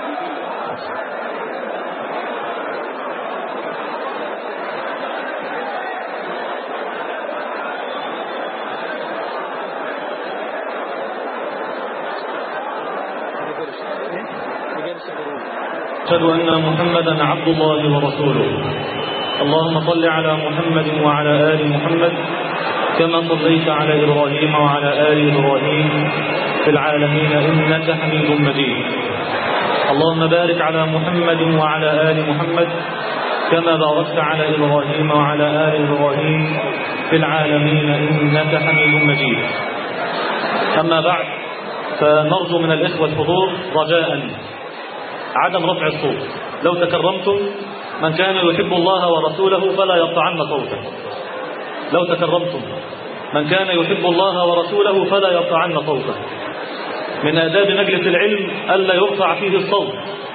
أشهد أن محمدا عبد الله ورسوله اللهم صل على محمد وعلى آل محمد كما صليت على إبراهيم وعلى آل إبراهيم في العالمين إنك حميد مجيد اللهم بارك على محمد وعلى آل محمد كما باركت على إبراهيم وعلى آل إبراهيم في العالمين إنك حميد مجيد أما بعد فنرجو من الإخوة الحضور رجاء عدم رفع الصوت لو تكرمتم من كان يحب الله ورسوله فلا يقطعن صوته لو تكرمتم من كان يحب الله ورسوله فلا يقطعن صوته من آداب مجلس العلم ألا يرفع فيه الصوت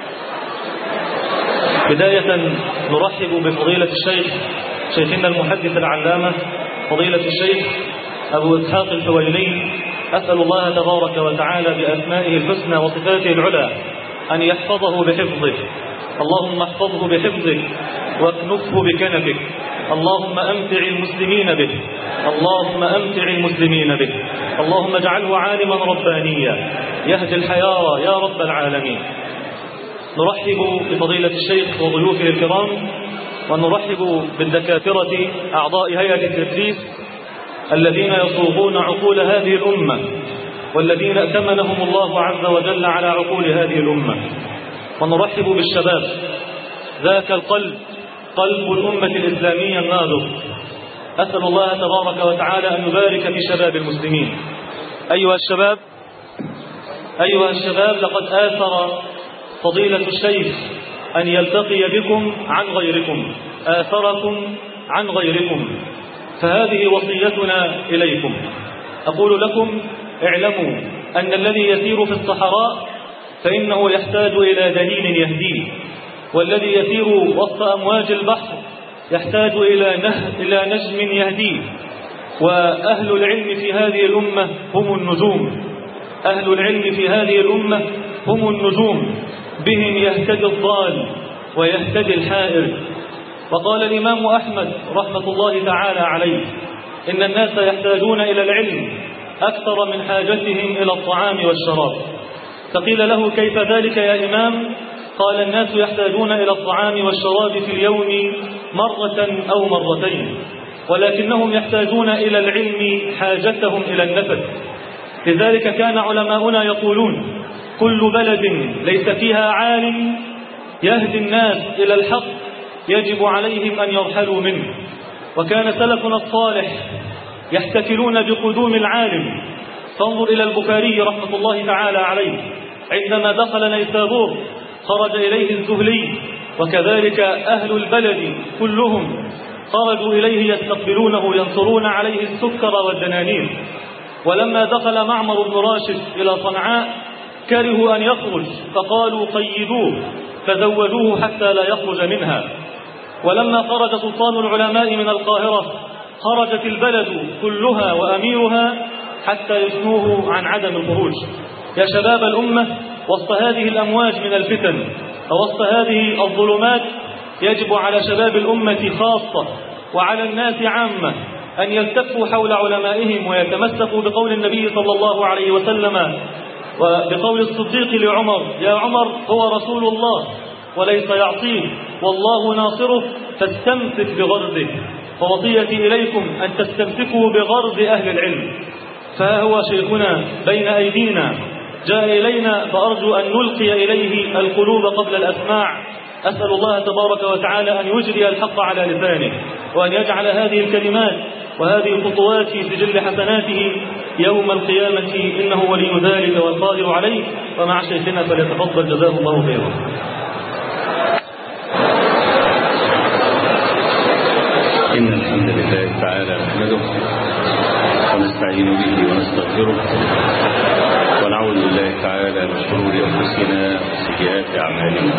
بداية نرحب بفضيلة الشيخ شيخنا المحدث العلامة فضيلة الشيخ أبو إسحاق الحويني أسأل الله تبارك وتعالى بأسمائه الحسنى وصفاته العلى أن يحفظه بحفظه اللهم احفظه بحفظك واكنفه بكنفك اللهم أمتع المسلمين به اللهم أمتع المسلمين به اللهم اجعله عالما ربانيا يهدي الحيارى يا رب العالمين نرحب بفضيلة الشيخ وضيوفه الكرام ونرحب بالدكاترة أعضاء هيئة التدريس الذين يصوغون عقول هذه الأمة والذين ائتمنهم الله عز وجل على عقول هذه الأمة ونرحب بالشباب ذاك القلب قلب الأمة الإسلامية الناضج أسأل الله تبارك وتعالى أن يبارك في شباب المسلمين أيها الشباب أيها الشباب لقد آثر فضيلة الشيخ أن يلتقي بكم عن غيركم آثركم عن غيركم فهذه وصيتنا إليكم أقول لكم اعلموا أن الذي يسير في الصحراء فإنه يحتاج إلى دليل يهديه والذي يسير وسط أمواج البحر يحتاج إلى, نه إلى نجم يهديه وأهل العلم في هذه الأمة هم النجوم أهل العلم في هذه الأمة هم النجوم بهم يهتدي الضال ويهتدي الحائر وقال الإمام أحمد رحمة الله تعالى عليه إن الناس يحتاجون إلى العلم أكثر من حاجتهم إلى الطعام والشراب فقيل له كيف ذلك يا إمام قال الناس يحتاجون إلى الطعام والشراب في اليوم مرة أو مرتين ولكنهم يحتاجون إلى العلم حاجتهم إلى النفس لذلك كان علماؤنا يقولون كل بلد ليس فيها عالم يهدي الناس إلى الحق يجب عليهم أن يرحلوا منه وكان سلفنا الصالح يحتفلون بقدوم العالم فانظر إلى البخاري رحمة الله تعالى عليه عندما دخل نيسابور خرج إليه الزهلي وكذلك أهل البلد كلهم خرجوا إليه يستقبلونه ينصرون عليه السكر والدنانير ولما دخل معمر بن راشد إلى صنعاء كرهوا أن يخرج فقالوا قيدوه فزوجوه حتى لا يخرج منها ولما خرج سلطان العلماء من القاهرة خرجت البلد كلها وأميرها حتى يثنوه عن عدم الخروج يا شباب الأمة وسط هذه الأمواج من الفتن ووسط هذه الظلمات يجب على شباب الأمة خاصة وعلى الناس عامة أن يلتفوا حول علمائهم ويتمسكوا بقول النبي صلى الله عليه وسلم وبقول الصديق لعمر يا عمر هو رسول الله وليس يعصيه والله ناصره فاستمسك بغرضه فوصيتي إليكم أن تستمسكوا بغرض أهل العلم فها هو شيخنا بين أيدينا جاء إلينا فأرجو أن نلقي إليه القلوب قبل الأسماع أسأل الله تبارك وتعالى أن يجري الحق على لسانه وأن يجعل هذه الكلمات وهذه الخطوات في سجل حسناته يوم القيامة إنه ولي ذلك والقادر عليه ومع شيخنا فليتفضل جزاه الله خيرا إن الحمد لله تعالى نحمده ونستعين به ونستغفره ونعوذ بالله تعالى من شرور أنفسنا وسيئات أعمالنا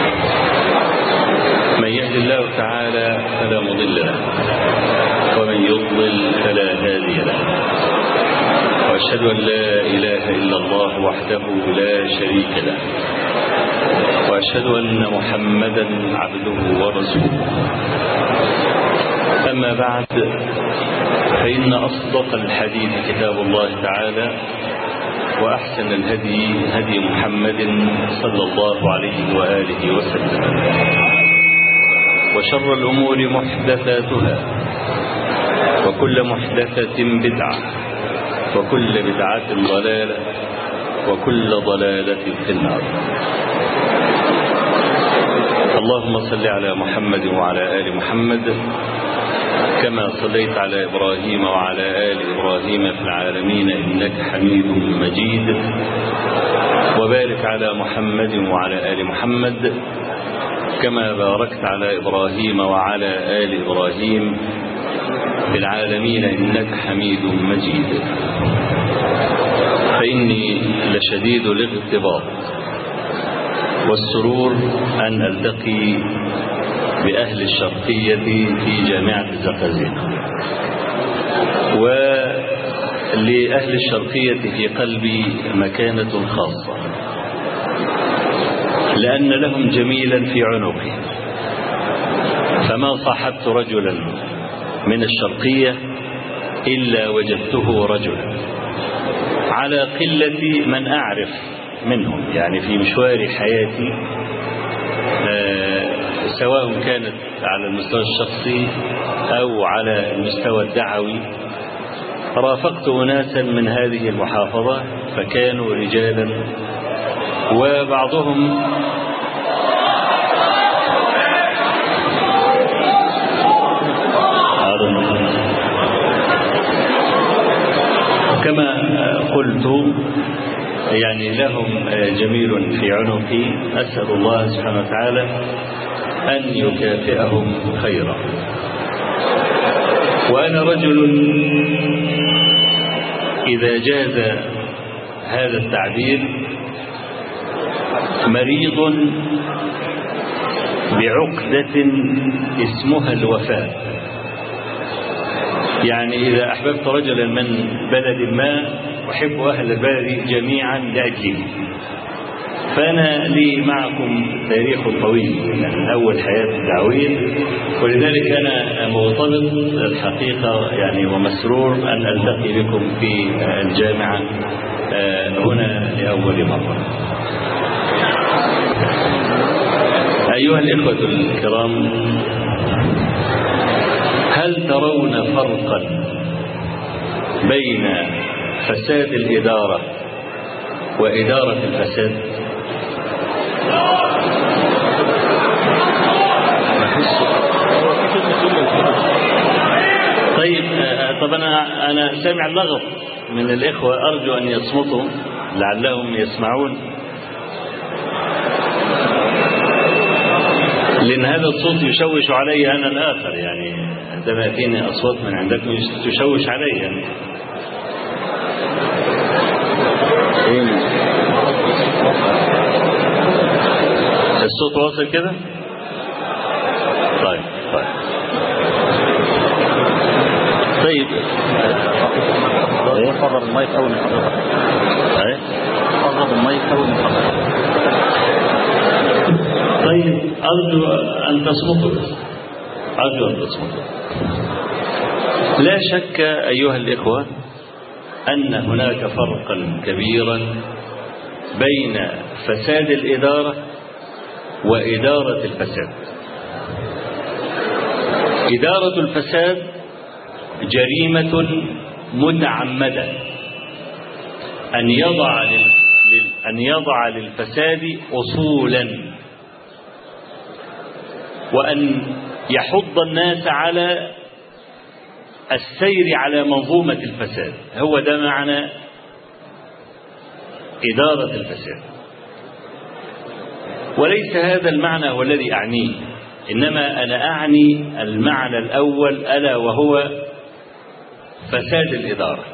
من يهد الله تعالى فلا مضل له ومن يضلل فلا هادي له وأشهد أن لا إله إلا الله وحده لا شريك له وأشهد أن محمدا عبده ورسوله أما بعد فإن أصدق الحديث كتاب الله تعالى وأحسن الهدي هدي محمد صلى الله عليه وآله وسلم وشر الأمور محدثاتها وكل محدثة بدعة وكل بدعة ضلالة وكل ضلالة في النار اللهم صل على محمد وعلى آل محمد كما صليت على إبراهيم وعلى آل إبراهيم في العالمين إنك حميد مجيد وبارك على محمد وعلى آل محمد كما باركت على إبراهيم وعلى آل إبراهيم في العالمين إنك حميد مجيد فإني لشديد الاغتباط والسرور أن ألتقي بأهل الشرقية في جامعة الزقازيق ولأهل الشرقية في قلبي مكانة خاصة لأن لهم جميلا في عنقي فما صاحبت رجلا من الشرقية إلا وجدته رجلا على قلة من أعرف منهم يعني في مشوار حياتي سواء كانت على المستوى الشخصي أو على المستوى الدعوي رافقت أناسا من هذه المحافظة فكانوا رجالا وبعضهم كما قلت يعني لهم جميل في عنقي أسأل الله سبحانه وتعالى أن يكافئهم خيرا وأنا رجل إذا جاز هذا التعبير مريض بعقدة اسمها الوفاء يعني إذا أحببت رجلا من بلد ما أحب أهل البلد جميعا لأجله فأنا لي معكم تاريخ طويل من أول حياتي الدعوية ولذلك أنا مرتبط الحقيقة يعني ومسرور أن ألتقي بكم في الجامعة هنا لأول مرة أيها الإخوة الكرام هل ترون فرقا بين فساد الإدارة وإدارة الفساد طيب طب أنا أنا سامع اللغط من الإخوة أرجو أن يصمتوا لعلهم يسمعون لأن هذا الصوت يشوش علي أنا الآخر يعني عندما يأتيني أصوات من عندكم تشوش علي يعني. الصوت واصل كده طيب طيب طيب ايه قرب المايك اول من حضرتك ايه قرب المايك اول من حضرتك طيب أرجو أن تصمتوا أرجو أن تصمتوا لا شك أيها الإخوة أن هناك فرقا كبيرا بين فساد الإدارة وإدارة الفساد إدارة الفساد جريمة متعمدة أن يضع لل... أن يضع للفساد أصولا وأن يحض الناس على السير على منظومة الفساد هو ده معنى إدارة الفساد وليس هذا المعنى هو الذي أعنيه إنما أنا أعني المعنى الأول ألا وهو فساد الإدارة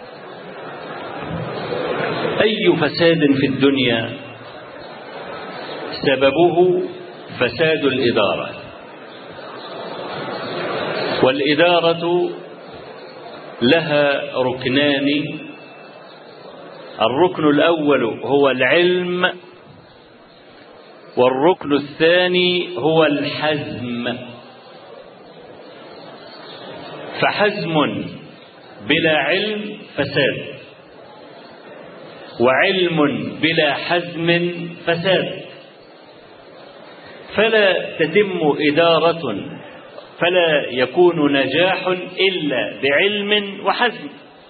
أي فساد في الدنيا سببه فساد الإدارة والإدارة لها ركنان الركن الأول هو العلم والركن الثاني هو الحزم فحزم بلا علم فساد وعلم بلا حزم فساد فلا تتم إدارة فلا يكون نجاح إلا بعلم وحزم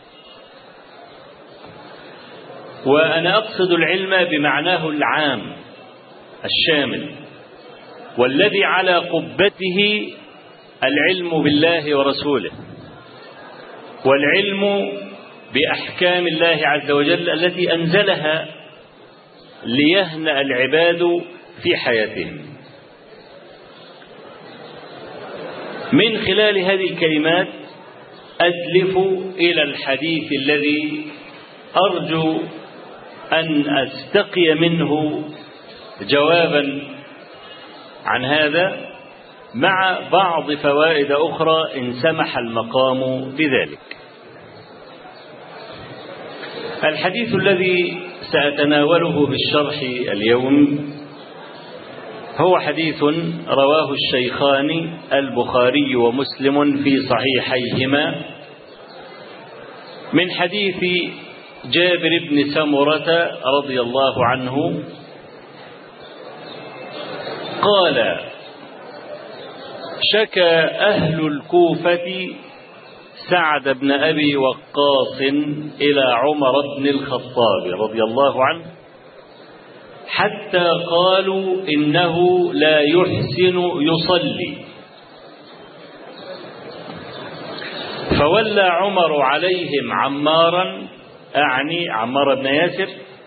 وأنا أقصد العلم بمعناه العام الشامل والذي على قبته العلم بالله ورسوله والعلم بأحكام الله عز وجل التي أنزلها ليهنأ العباد في حياتهم من خلال هذه الكلمات أدلف إلى الحديث الذي أرجو أن أستقي منه جوابا عن هذا مع بعض فوائد أخرى إن سمح المقام بذلك الحديث الذي سأتناوله بالشرح اليوم هو حديث رواه الشيخان البخاري ومسلم في صحيحيهما من حديث جابر بن سمرة رضي الله عنه قال شكى أهل الكوفة سعد بن أبي وقاص إلى عمر بن الخطاب رضي الله عنه حتى قالوا إنه لا يحسن يصلي فولى عمر عليهم عمارا أعني عمار بن ياسر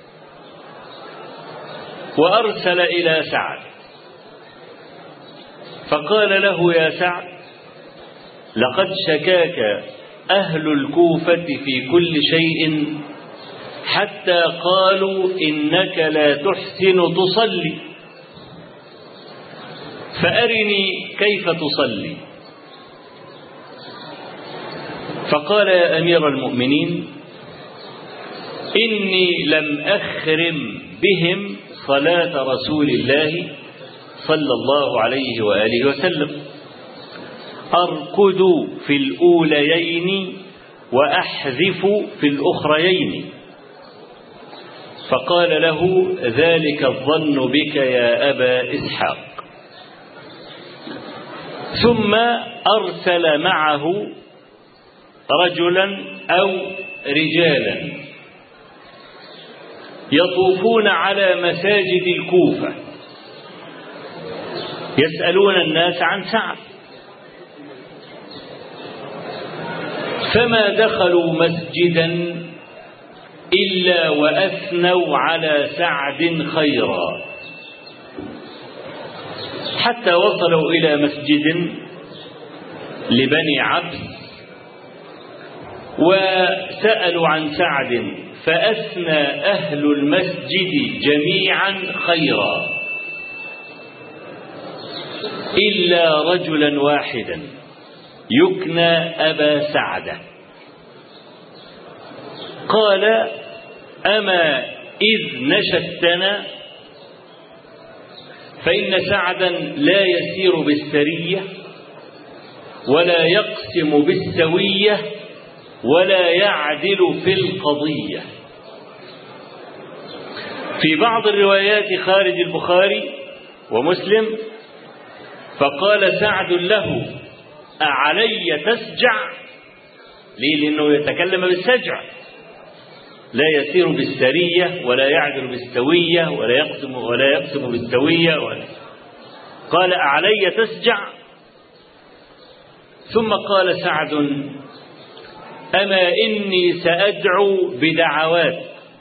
وأرسل إلى سعد فقال له يا سعد لقد شكاك أهل الكوفة في كل شيء حتى قالوا إنك لا تحسن تصلي فأرني كيف تصلي فقال يا أمير المؤمنين إني لم أخرم بهم صلاة رسول الله صلى الله عليه وآله وسلم أركض في الأوليين وأحذف في الأخريين فقال له ذلك الظن بك يا أبا إسحاق ثم أرسل معه رجلا أو رجالا يطوفون على مساجد الكوفة يسألون الناس عن سعد فما دخلوا مسجدا إلا وأثنوا على سعد خيرا حتى وصلوا إلى مسجد لبني عبس وسألوا عن سعد فأثنى أهل المسجد جميعا خيرا إلا رجلا واحدا يكنى أبا سعدة قال أما إذ نشدتنا فإن سعدا لا يسير بالسرية ولا يقسم بالسوية ولا يعدل في القضية في بعض الروايات خارج البخاري ومسلم فقال سعد له أعلي تسجع ليه لأنه يتكلم بالسجع لا يسير بالسرية ولا يعدل بالسوية ولا يقسم ولا يقسم بالسوية ولا قال أعلي تسجع ثم قال سعد أما إني سأدعو بدعوات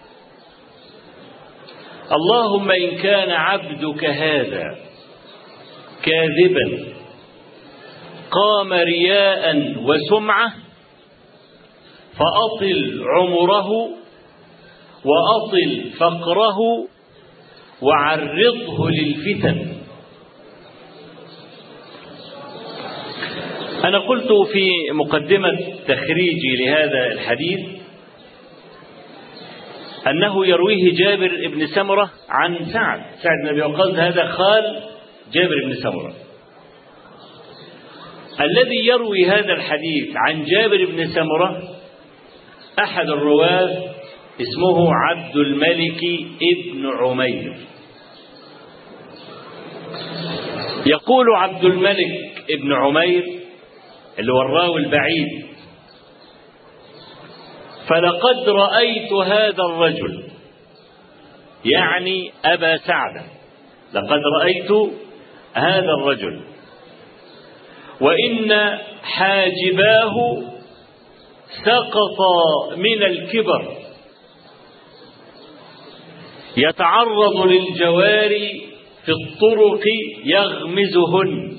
اللهم إن كان عبدك هذا كاذبا قام رياء وسمعة فأطل عمره وأطل فقره وعرضه للفتن أنا قلت في مقدمة تخريجي لهذا الحديث أنه يرويه جابر بن سمرة عن سعد سعد بن أبي وقاص هذا خال جابر بن سمرة الذي يروي هذا الحديث عن جابر بن سمرة أحد الرواة اسمه عبد الملك ابن عمير يقول عبد الملك ابن عمير اللي هو الراوي البعيد فلقد رأيت هذا الرجل يعني أبا سعد لقد رأيت هذا الرجل وإن حاجباه سقطا من الكبر يتعرض للجواري في الطرق يغمزهن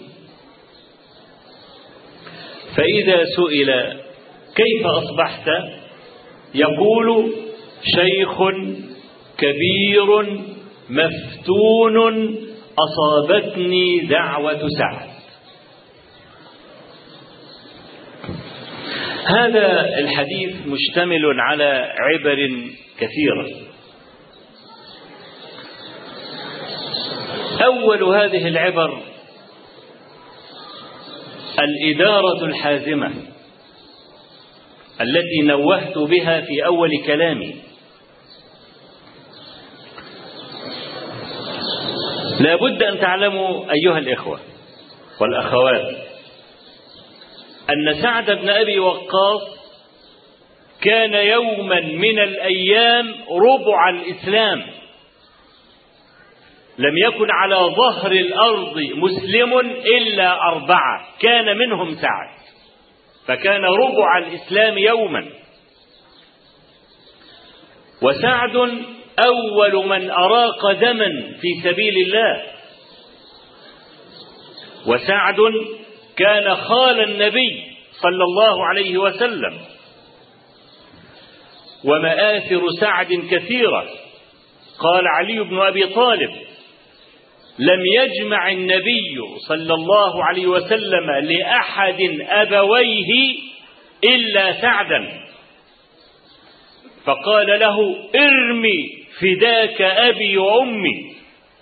فإذا سئل كيف أصبحت يقول شيخ كبير مفتون أصابتني دعوة سعد هذا الحديث مشتمل على عبر كثيرة أول هذه العبر الإدارة الحازمة التي نوهت بها في أول كلامي لا بد أن تعلموا أيها الإخوة والأخوات أن سعد بن أبي وقاص كان يوما من الأيام ربع الإسلام لم يكن على ظهر الأرض مسلم إلا أربعة كان منهم سعد فكان ربع الإسلام يوما وسعد أول من أراق دما في سبيل الله وسعد كان خال النبي صلى الله عليه وسلم ومآثر سعد كثيرة قال علي بن أبي طالب لم يجمع النبي صلى الله عليه وسلم لأحد أبويه إلا سعدا فقال له ارمي فداك أبي وأمي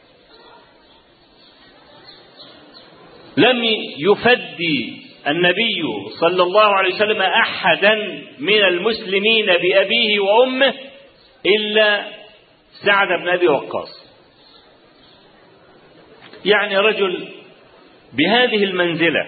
لم يفدي النبي صلى الله عليه وسلم أحدا من المسلمين بأبيه وأمه إلا سعد بن أبي وقاص يعني رجل بهذه المنزلة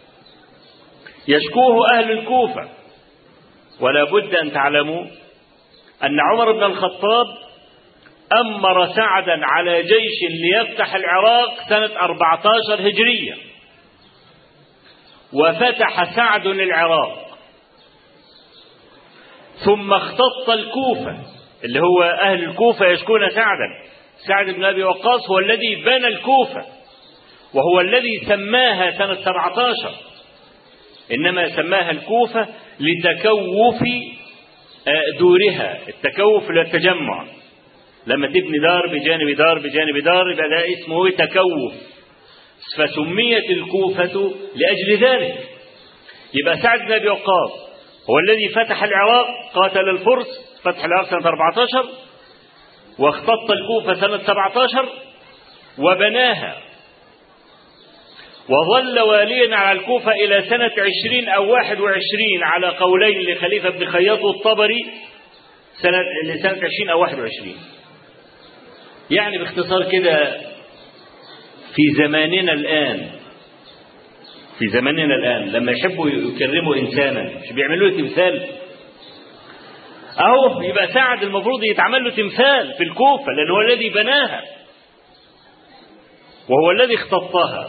يشكوه أهل الكوفة ولا بد أن تعلموا أن عمر بن الخطاب أمر سعدا على جيش ليفتح العراق سنة 14 هجرية وفتح سعد العراق ثم اختط الكوفة اللي هو أهل الكوفة يشكون سعدا سعد بن أبي وقاص هو الذي بنى الكوفة وهو الذي سماها سنة 17 إنما سماها الكوفة لتكوف دورها التكوف للتجمع لما تبني دار بجانب دار بجانب دار يبقى ده اسمه تكوف فسميت الكوفة لأجل ذلك يبقى سعد بن أبي وقاص هو الذي فتح العراق قاتل الفرس فتح العراق سنة 14 واختط الكوفة سنة 17 وبناها وظل واليا على الكوفة إلى سنة 20 أو 21 على قولين لخليفة بن خياط الطبري سنة لسنة 20 أو 21 يعني باختصار كده في زماننا الآن في زماننا الآن لما يحبوا يكرموا إنسانا مش بيعملوا له تمثال أهو يبقى سعد المفروض يتعمل له تمثال في الكوفة لأن هو الذي بناها وهو الذي اختطها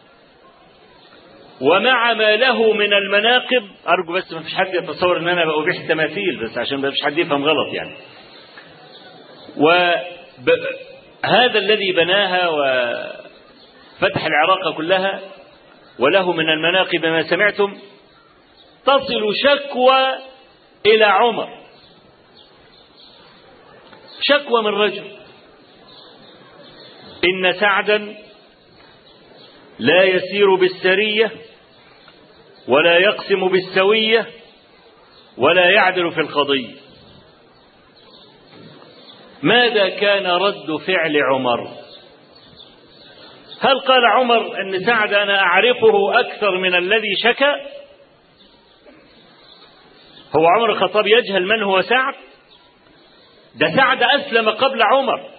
ومع ما له من المناقب أرجو بس ما فيش حد يتصور أن أنا بأبيح التماثيل بس عشان ما فيش حد يفهم غلط يعني وهذا الذي بناها وفتح العراق كلها وله من المناقب ما سمعتم تصل شكوى إلى عمر شكوى من رجل إن سعدا لا يسير بالسرية ولا يقسم بالسوية ولا يعدل في القضية ماذا كان رد فعل عمر هل قال عمر أن سعد أنا أعرفه أكثر من الذي شكى هو عمر الخطاب يجهل من هو سعد ده سعد أسلم قبل عمر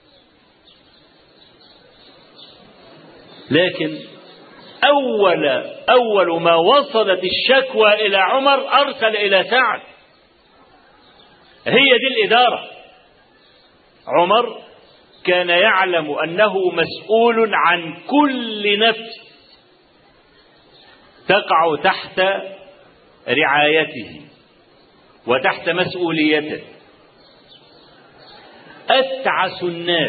لكن أول أول ما وصلت الشكوى إلى عمر أرسل إلى سعد هي دي الإدارة عمر كان يعلم أنه مسؤول عن كل نفس تقع تحت رعايته وتحت مسؤوليته أتعس الناس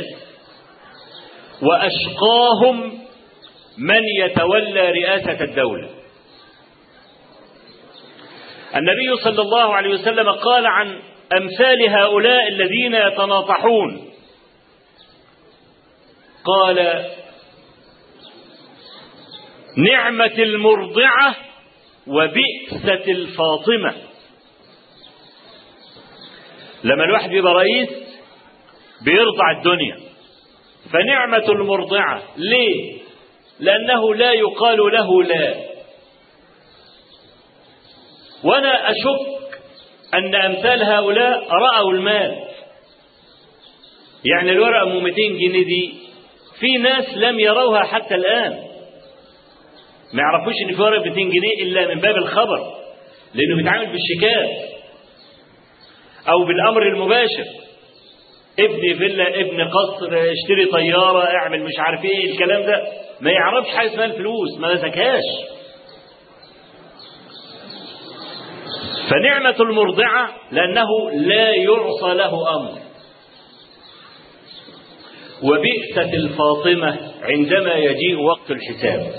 وأشقاهم من يتولى رئاسة الدولة النبي صلى الله عليه وسلم قال عن أمثال هؤلاء الذين يتناطحون قال نعمة المرضعة وبئسة الفاطمة لما الواحد يبقى رئيس بيرضع الدنيا فنعمة المرضعة ليه لأنه لا يقال له لا وأنا أشك أن أمثال هؤلاء رأوا المال يعني الورقة أم 200 جنيه دي في ناس لم يروها حتى الآن ما يعرفوش إن في ورقة 200 جنيه إلا من باب الخبر لأنه بيتعامل بالشيكات أو بالأمر المباشر ابني فيلا ابن قصر اشتري طيارة اعمل مش عارف ايه الكلام ده ما يعرفش حاجة اسمها الفلوس ما مسكهاش فنعمة المرضعة لأنه لا يعصى له أمر وبئسة الفاطمة عندما يجيء وقت الحساب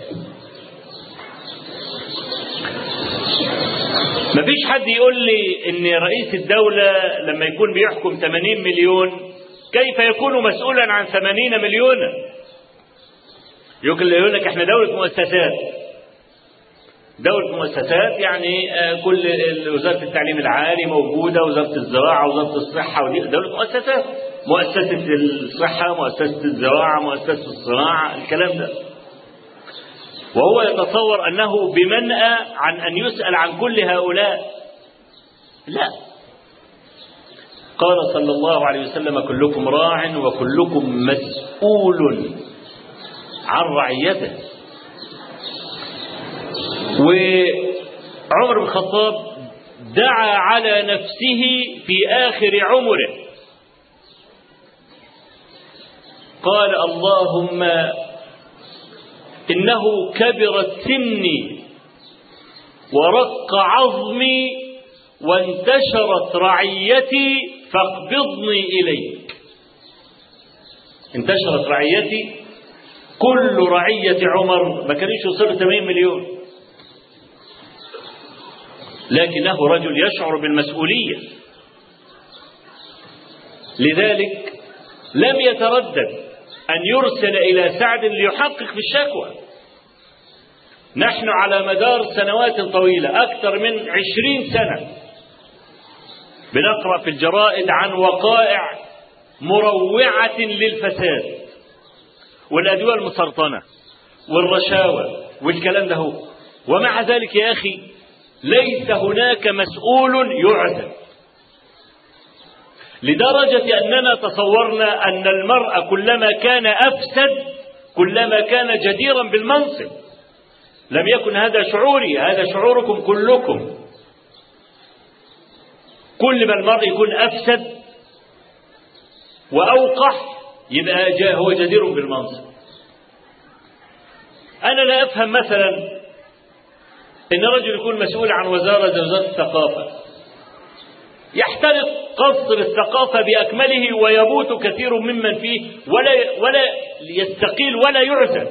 مفيش حد يقول لي ان رئيس الدولة لما يكون بيحكم 80 مليون كيف يكون مسؤولا عن 80 مليونا يقول لك احنا دولة مؤسسات دولة مؤسسات يعني كل وزارة التعليم العالي موجودة وزارة الزراعة وزارة الصحة ودي دولة مؤسسات مؤسسة الصحة مؤسسة الزراعة مؤسسة الصناعة الكلام ده وهو يتصور أنه بمنأى عن أن يسأل عن كل هؤلاء لا قال صلى الله عليه وسلم كلكم راع وكلكم مسؤول عن رعيته وعمر بن الخطاب دعا على نفسه في آخر عمره قال اللهم إنه كبرت سني ورق عظمي وانتشرت رعيتي فاقبضني إليك انتشرت رعيتي كل رعية عمر ما كانش يوصل 80 مليون لكنه رجل يشعر بالمسؤولية لذلك لم يتردد أن يرسل إلى سعد ليحقق في الشكوى نحن على مدار سنوات طويلة أكثر من عشرين سنة بنقرأ في الجرائد عن وقائع مروعة للفساد والأدوية المسرطنة والرشاوى والكلام ده هو ومع ذلك يا أخي ليس هناك مسؤول يعزل لدرجة أننا تصورنا أن المرء كلما كان أفسد كلما كان جديرا بالمنصب لم يكن هذا شعوري هذا شعوركم كلكم كل ما المرء يكون أفسد وأوقح يبقى جاء هو جدير بالمنصب أنا لا أفهم مثلا إن رجل يكون مسؤول عن وزارة زي وزارة الثقافة يحترق قصر الثقافة بأكمله ويموت كثير ممن فيه ولا ولا يستقيل ولا يعزل.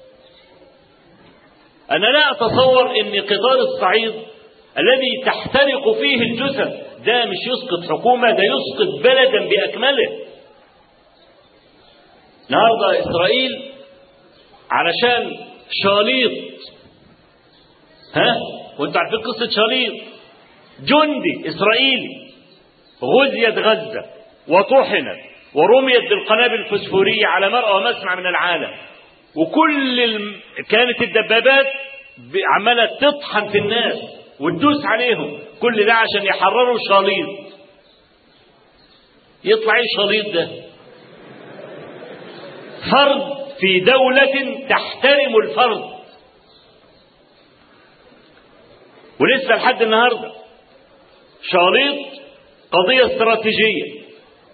أنا لا أتصور أن قطار الصعيد الذي تحترق فيه الجثث ده مش يسقط حكومة ده يسقط بلدا بأكمله. النهارده إسرائيل علشان شاليط ها وانتوا عارفين قصة شاليط جندي إسرائيلي غزيت غزة وطحنت ورميت بالقنابل الفسفورية على مرأى ومسمع من العالم وكل الم... كانت الدبابات ب- عمالة تطحن في الناس وتدوس عليهم كل ده عشان يحرروا شاليط يطلع ايه شاليط ده فرد في دولة تحترم الفرد ولسه لحد النهارده شاليط قضية استراتيجية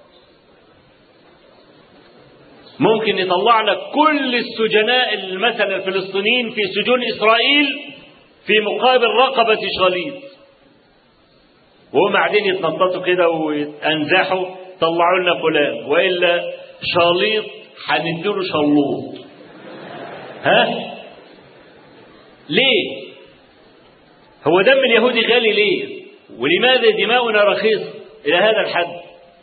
ممكن يطلع لك كل السجناء مثلا الفلسطينيين في سجون إسرائيل في مقابل رقبة شاليط وهم قاعدين يتنططوا كده وينزحوا طلعوا لنا فلان وإلا شاليط هنديله شلوط ها ليه هو دم اليهودي غالي ليه ولماذا دماؤنا رخيصة إلى هذا الحد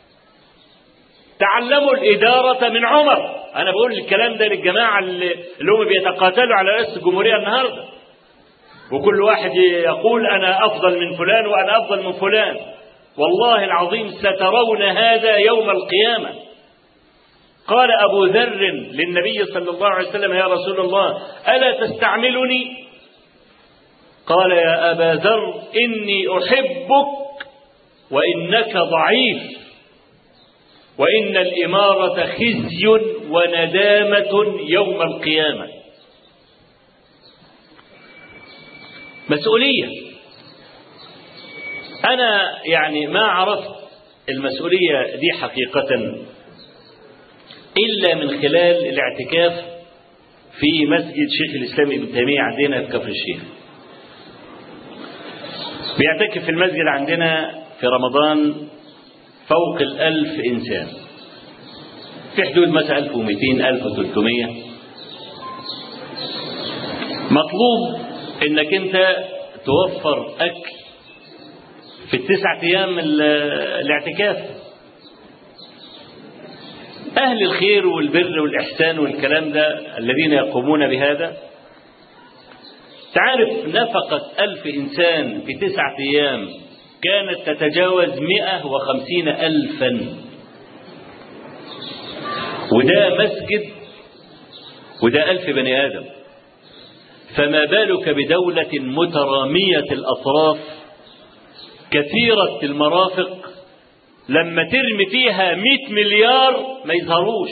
تعلموا الإدارة من عمر أنا بقول الكلام ده للجماعة اللي اللي هم بيتقاتلوا على رئاسة الجمهورية النهاردة وكل واحد يقول أنا أفضل من فلان وأنا أفضل من فلان والله العظيم سترون هذا يوم القيامة قال أبو ذر للنبي صلى الله عليه وسلم يا رسول الله ألا تستعملني قال يا أبا ذر إني أحبك وإنك ضعيف وإن الإمارة خزي وندامة يوم القيامة مسؤولية أنا يعني ما عرفت المسؤولية دي حقيقة إلا من خلال الاعتكاف في مسجد شيخ الإسلام ابن تيمية عندنا في كفر الشيخ بيعتكف في المسجد عندنا في رمضان فوق الألف إنسان في حدود مثلا 1200 1300 مطلوب انك انت توفر اكل في التسعة ايام ال- الاعتكاف اهل الخير والبر والاحسان والكلام ده الذين يقومون بهذا تعرف نفقة ألف إنسان في تسعة أيام كانت تتجاوز مئة وخمسين ألفا وده مسجد وده ألف بني آدم فما بالك بدولة مترامية الأطراف كثيرة المرافق لما ترمي فيها مئة مليار ما يظهروش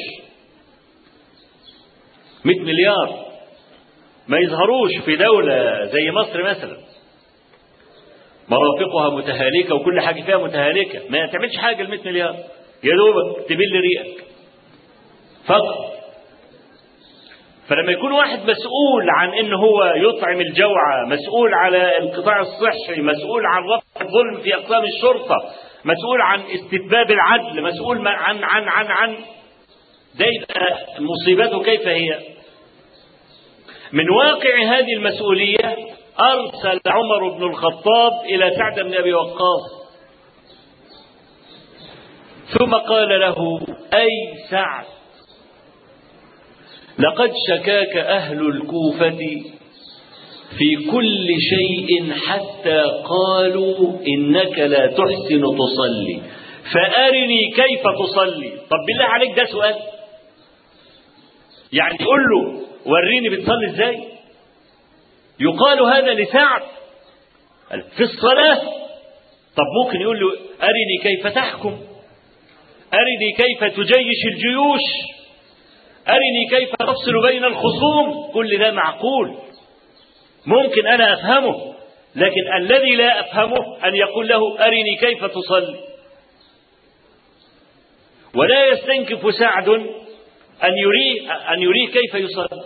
مئة مليار ما يظهروش في دولة زي مصر مثلا مرافقها متهالكة وكل حاجة فيها متهالكة ما تعملش حاجة ال 100 مليار يا دوبك تبل ريقك فقط فلما يكون واحد مسؤول عن ان هو يطعم الجوعى مسؤول على القطاع الصحي مسؤول عن رفع الظلم في اقسام الشرطه مسؤول عن استتباب العدل مسؤول عن عن عن عن ده يبقى مصيبته كيف هي من واقع هذه المسؤوليه ارسل عمر بن الخطاب الى سعد بن ابي وقاص ثم قال له اي سعد لقد شكاك أهل الكوفة في كل شيء حتى قالوا إنك لا تحسن تصلي فأرني كيف تصلي طب بالله عليك ده سؤال يعني قول له وريني بتصلي ازاي يقال هذا لسعد في الصلاة طب ممكن يقول له أرني كيف تحكم أرني كيف تجيش الجيوش أرني كيف تفصل بين الخصوم كل ده معقول ممكن أنا أفهمه لكن الذي لا أفهمه أن يقول له أرني كيف تصلي ولا يستنكف سعد أن يريه أن يريه كيف يصلي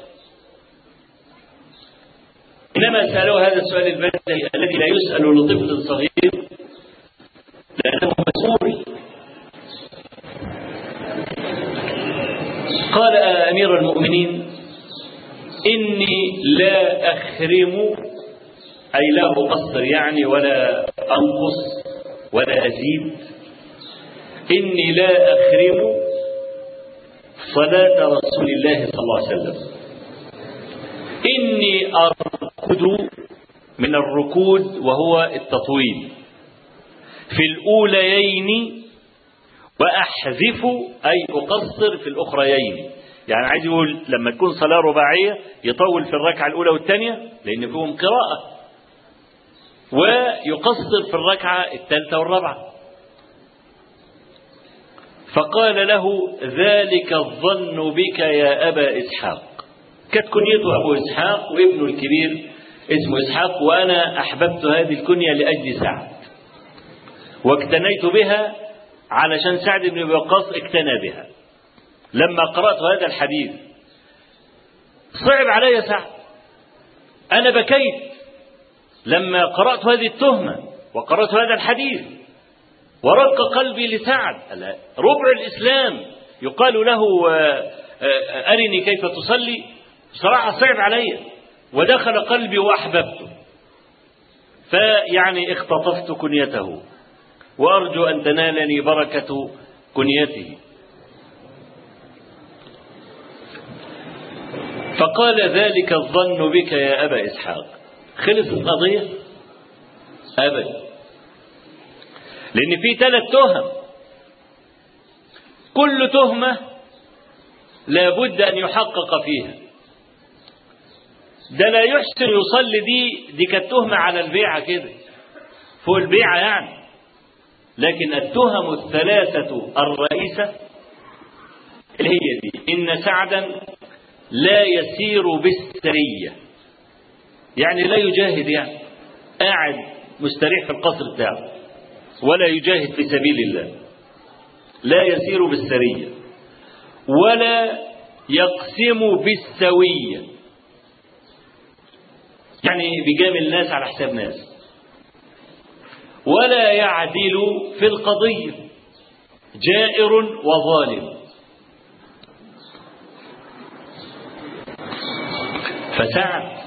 إنما سألوه هذا السؤال البديهي الذي لا يسأل لطفل صغير لأنه مسؤول قال أمير المؤمنين إني لا أخرم أي لا أقصر يعني ولا أنقص ولا أزيد إني لا أخرم صلاة رسول الله صلى الله عليه وسلم إني أركض من الركود وهو التطويل في الأوليين وأحذف أي أقصر في الأخريين يعني عايز يقول لما تكون صلاة رباعية يطول في الركعة الأولى والثانية لأن فيهم قراءة ويقصر في الركعة الثالثة والرابعة فقال له ذلك الظن بك يا أبا إسحاق كانت كنيته أبو إسحاق وابنه الكبير اسمه إسحاق وأنا أحببت هذه الكنية لأجل سعد واقتنيت بها علشان سعد بن أبي وقاص اقتنى بها لما قرأت هذا الحديث صعب علي سعد أنا بكيت لما قرأت هذه التهمة وقرأت هذا الحديث ورق قلبي لسعد ربع الإسلام يقال له أرني كيف تصلي بصراحة صعب علي ودخل قلبي وأحببته فيعني اختطفت كنيته وأرجو أن تنالني بركة كنيته فقال ذلك الظن بك يا أبا إسحاق خلص القضية أبدا لأن في ثلاث تهم كل تهمة لابد أن يحقق فيها ده لا يحسن يصلي دي دي كانت تهمة على البيعة كده فوق البيعة يعني لكن التهم الثلاثة الرئيسة اللي هي دي إن سعدا لا يسير بالسرية يعني لا يجاهد يعني قاعد مستريح في القصر بتاعه ولا يجاهد في سبيل الله لا يسير بالسرية ولا يقسم بالسوية يعني بيجامل الناس على حساب ناس ولا يعدل في القضية جائر وظالم فسعد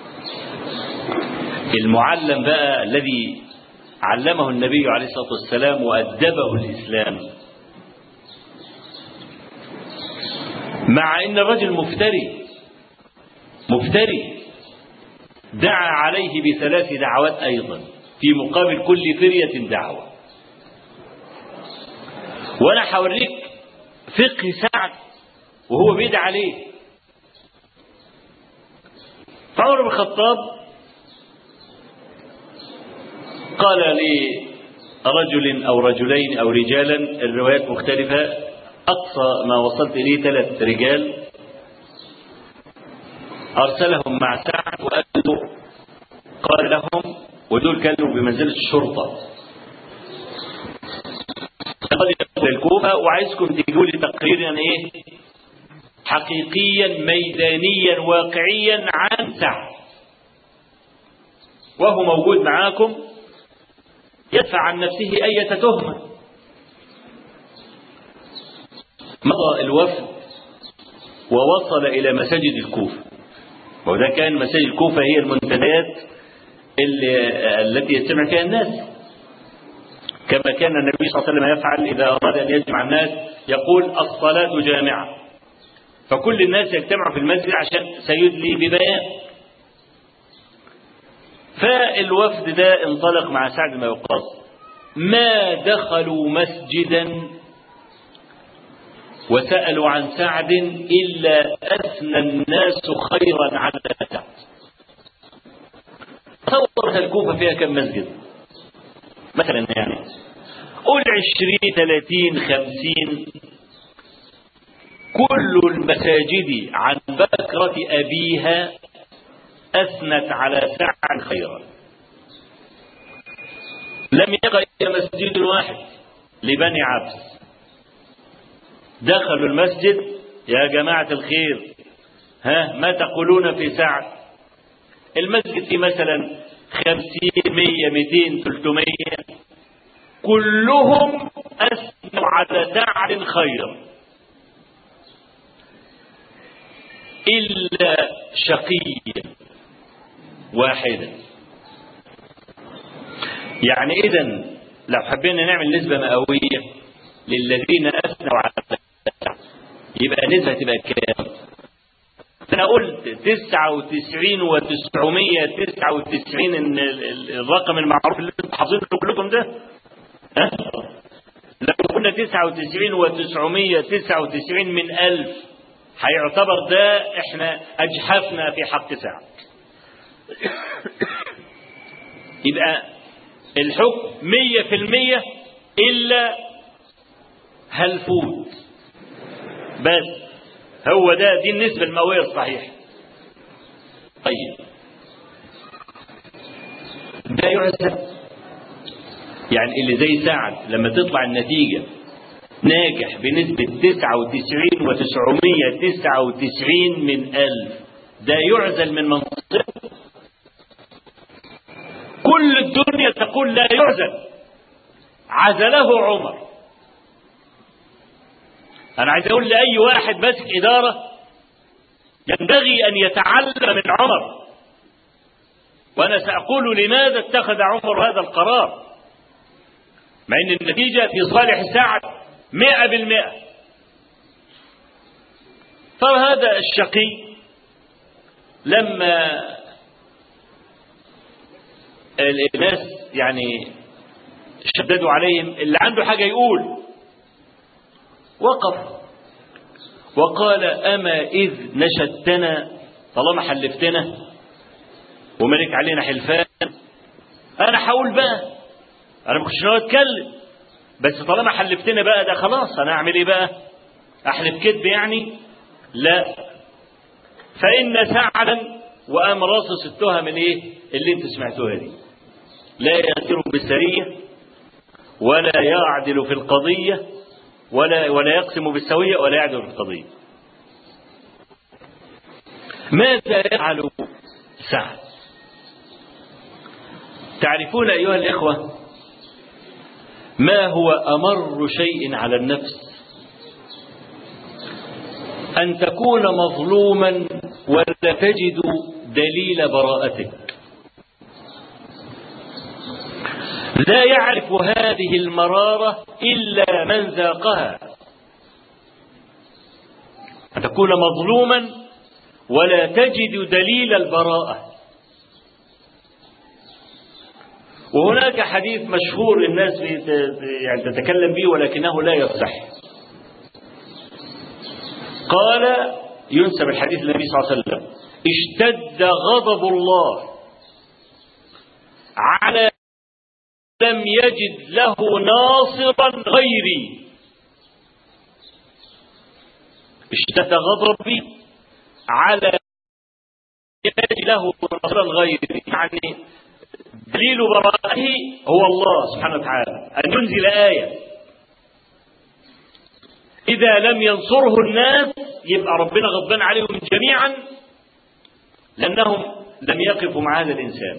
المعلم بقى الذي علمه النبي عليه الصلاة والسلام وأدبه الإسلام مع أن الرجل مفتري مفتري دعا عليه بثلاث دعوات أيضا في مقابل كل فرية دعوة وأنا هوريك فقه سعد وهو بيدعى عليه فعمر بن الخطاب قال لرجل أو رجلين أو رجالا الروايات مختلفة أقصى ما وصلت إليه ثلاث رجال أرسلهم مع سعد وقال له قال لهم ودول كانوا بمنزلة الشرطة قال الكوفة وعايزكم تجيبوا لي تقريرا إيه حقيقيا ميدانيا واقعيا عن سعد وهو موجود معاكم يدفع عن نفسه أية تهمة مضى الوفد ووصل إلى مساجد الكوفة وده كان مساجد الكوفة هي المنتديات اللي التي يجتمع فيها الناس كما كان النبي صلى الله عليه وسلم يفعل إذا أراد أن يجمع الناس يقول الصلاة جامعة فكل الناس يجتمعوا في المسجد عشان سيدلي ببيان فالوفد ده انطلق مع سعد بن وقاص ما دخلوا مسجدا وسألوا عن سعد إلا أثنى الناس خيرا على سعد تصور الكوفة فيها كم مسجد مثلا يعني قول عشرين ثلاثين خمسين كل المساجد عن بكرة أبيها أثنت على سعد خيرا لم يبق إلا مسجد واحد لبني عبس دخلوا المسجد يا جماعة الخير ها ما تقولون في سعد المسجد فيه مثلا خمسين مية ميتين تلتمية كلهم أثنوا على سعد خيرا إلا شقيا واحدا يعني إذا لو حبينا نعمل نسبة مئوية للذين أثنوا على يبقى نسبة تبقى كام؟ أنا قلت تسعة وتسعين وتسعمية تسعة وتسعين إن الرقم المعروف اللي انتم حافظينه كلكم ده ها؟ لو كنا 99 و999 من ألف هيعتبر ده احنا أجحفنا في حق سعد يبقى الحكم مية في المية إلا هالفوت بس هو ده دي النسبة المئوية الصحيحة طيب ده يعزم يعني اللي زي سعد لما تطلع النتيجة ناجح بنسبة 99 و999 من ألف ده يعزل من منصبه كل الدنيا تقول لا يعزل عزله عمر أنا عايز أقول لأي واحد ماسك إدارة ينبغي أن يتعلم من عمر وأنا سأقول لماذا اتخذ عمر هذا القرار مع أن النتيجة في صالح سعد مئة بالمئة فهذا الشقي لما الناس يعني شددوا عليهم اللي عنده حاجة يقول وقف وقال أما إذ نشدتنا طالما حلفتنا وملك علينا حلفان أنا هقول بقى أنا ما كنتش ناوي أتكلم بس طالما حلفتنا بقى ده خلاص أنا أعمل إيه بقى؟ أحلف كذب يعني؟ لا فإن سعدا وقام راصص التهم الإيه؟ اللي أنتوا سمعتوها دي لا يأثر بالسرية ولا يعدل في القضية ولا ولا يقسم بالسوية ولا يعدل في القضية ماذا يفعل سعد تعرفون أيها الإخوة ما هو أمر شيء على النفس أن تكون مظلوما ولا تجد دليل براءتك لا يعرف هذه المرارة إلا من ذاقها أن تكون مظلوما ولا تجد دليل البراءة وهناك حديث مشهور الناس يعني تتكلم به ولكنه لا يصح قال ينسب الحديث للنبي صلى الله عليه وسلم اشتد غضب الله على لم يجد له ناصرا غيري اشتد غضبي على يجد له ناصرا غيري يعني دليل براءته هو الله سبحانه وتعالى أن ينزل آية إذا لم ينصره الناس يبقى ربنا غضبان عليهم جميعا لأنهم لم يقفوا مع هذا الإنسان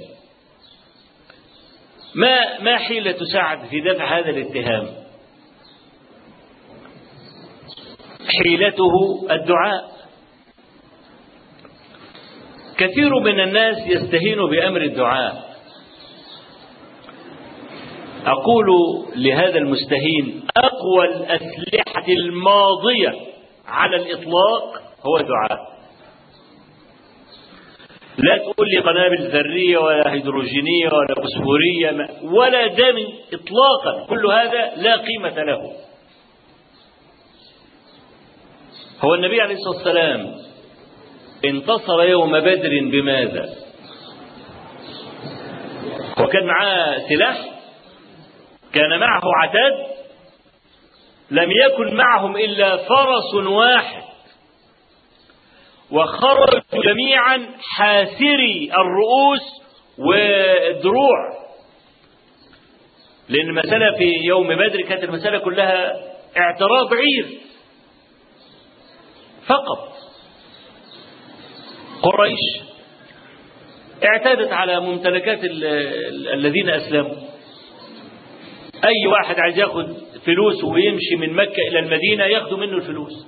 ما ما حيلة سعد في دفع هذا الاتهام حيلته الدعاء كثير من الناس يستهين بأمر الدعاء أقول لهذا المستهين أقوى الأسلحة الماضية على الإطلاق هو الدعاء لا تقول لي قنابل ذرية ولا هيدروجينية ولا فوسفورية ولا دم إطلاقا كل هذا لا قيمة له هو النبي عليه الصلاة والسلام انتصر يوم بدر بماذا وكان معاه سلاح كان معه عتاد لم يكن معهم إلا فرس واحد وخرجوا جميعا حاسري الرؤوس والدروع لأن المسألة في يوم بدر كانت المسألة كلها اعتراض عير فقط قريش اعتادت على ممتلكات الذين أسلموا أي واحد عايز ياخد فلوس ويمشي من مكة إلى المدينة ياخدوا منه الفلوس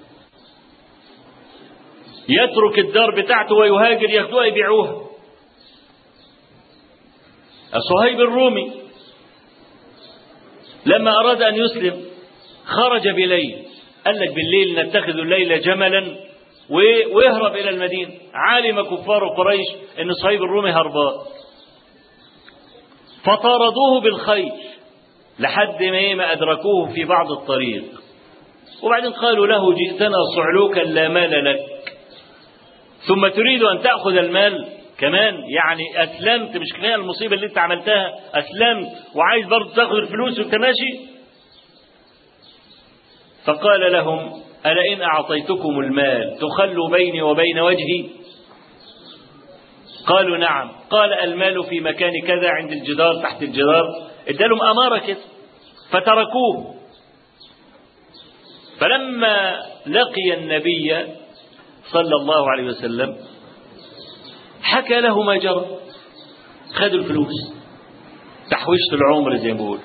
يترك الدار بتاعته ويهاجر ياخدوها يبيعوها الصهيب الرومي لما أراد أن يسلم خرج بليل قال لك بالليل نتخذ الليل جملا ويهرب إلى المدينة علم كفار قريش أن صهيب الرومي هربان فطاردوه بالخيل لحد ما إيه ما أدركوه في بعض الطريق وبعدين قالوا له جئتنا صعلوكا لا مال لك ثم تريد أن تأخذ المال كمان يعني أسلمت مش كفاية المصيبة اللي أنت عملتها أسلمت وعايز برضه تاخذ الفلوس وأنت ماشي فقال لهم ألا إن أعطيتكم المال تخلوا بيني وبين وجهي قالوا نعم قال المال في مكان كذا عند الجدار تحت الجدار ادالهم أمارة كده فتركوه فلما لقي النبي صلى الله عليه وسلم حكى له ما جرى خدوا الفلوس تحويشة العمر زي ما بيقول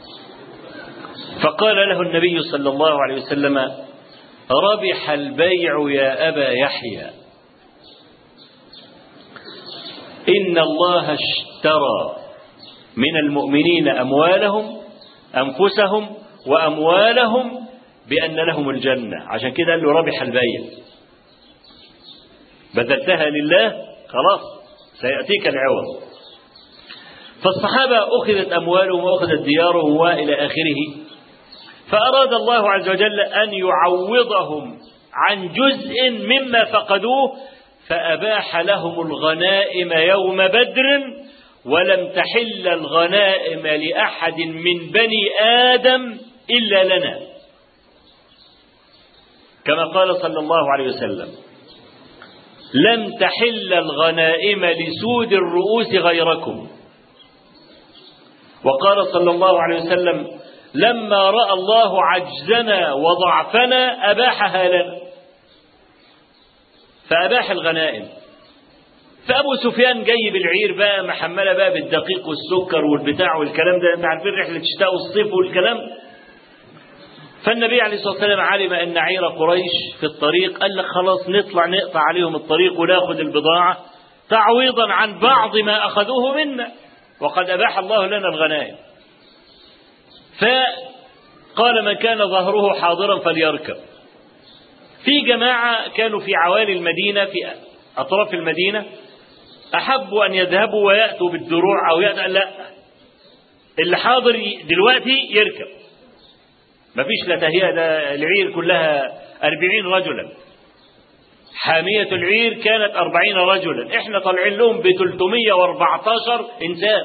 فقال له النبي صلى الله عليه وسلم ربح البيع يا أبا يحيى إن الله اشترى من المؤمنين أموالهم أنفسهم وأموالهم بأن لهم الجنة عشان كده قال له ربح البيع بذلتها لله خلاص سيأتيك العوض فالصحابة أخذت أموالهم وأخذت ديارهم وإلى آخره فأراد الله عز وجل أن يعوضهم عن جزء مما فقدوه فأباح لهم الغنائم يوم بدر ولم تحل الغنائم لأحد من بني آدم إلا لنا كما قال صلى الله عليه وسلم لم تحل الغنائم لسود الرؤوس غيركم وقال صلى الله عليه وسلم لما راى الله عجزنا وضعفنا اباحها لنا فاباح الغنائم فابو سفيان جاي بالعير بقى محمله بقى بالدقيق والسكر والبتاع والكلام ده انت عارفين رحله الشتاء والصيف والكلام فالنبي عليه الصلاه والسلام علم ان عير قريش في الطريق قال لك خلاص نطلع نقطع عليهم الطريق وناخذ البضاعه تعويضا عن بعض ما اخذوه منا وقد اباح الله لنا الغنائم فقال من كان ظهره حاضرا فليركب في جماعة كانوا في عوالي المدينة في أطراف المدينة أحبوا أن يذهبوا ويأتوا بالدروع أو يأتوا لا اللي حاضر دلوقتي يركب مفيش لا تهيئة ده العير كلها أربعين رجلا حامية العير كانت أربعين رجلا احنا طالعين لهم ب 314 إنسان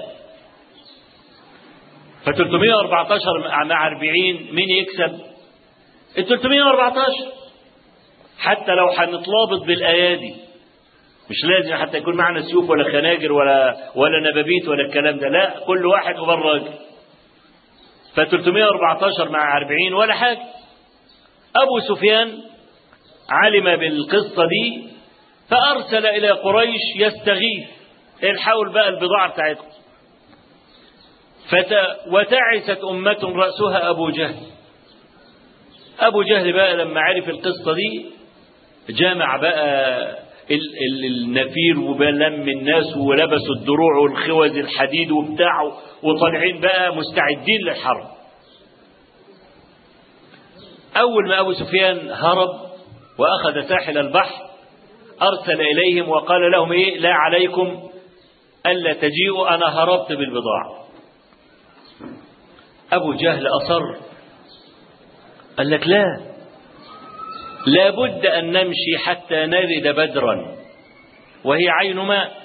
ف 314 مع 40 مين يكسب؟ ال 314 حتى لو هنتلابط بالايادي مش لازم حتى يكون معنا سيوف ولا خناجر ولا ولا نبابيت ولا الكلام ده لا كل واحد وبراج ف 314 مع 40 ولا حاجه ابو سفيان علم بالقصه دي فارسل الى قريش يستغيث الحول بقى البضاعه بتاعتكم فت... وتعست أمة رأسها أبو جهل أبو جهل بقى لما عرف القصة دي جامع بقى ال... ال... النفير وبلم الناس ولبسوا الدروع والخوذ الحديد وبتاعه وطالعين بقى مستعدين للحرب أول ما أبو سفيان هرب وأخذ ساحل البحر أرسل إليهم وقال لهم إيه لا عليكم ألا تجيئوا أنا هربت بالبضاعة أبو جهل أصر قال لك لا لابد أن نمشي حتى نرد بدرا وهي عين ماء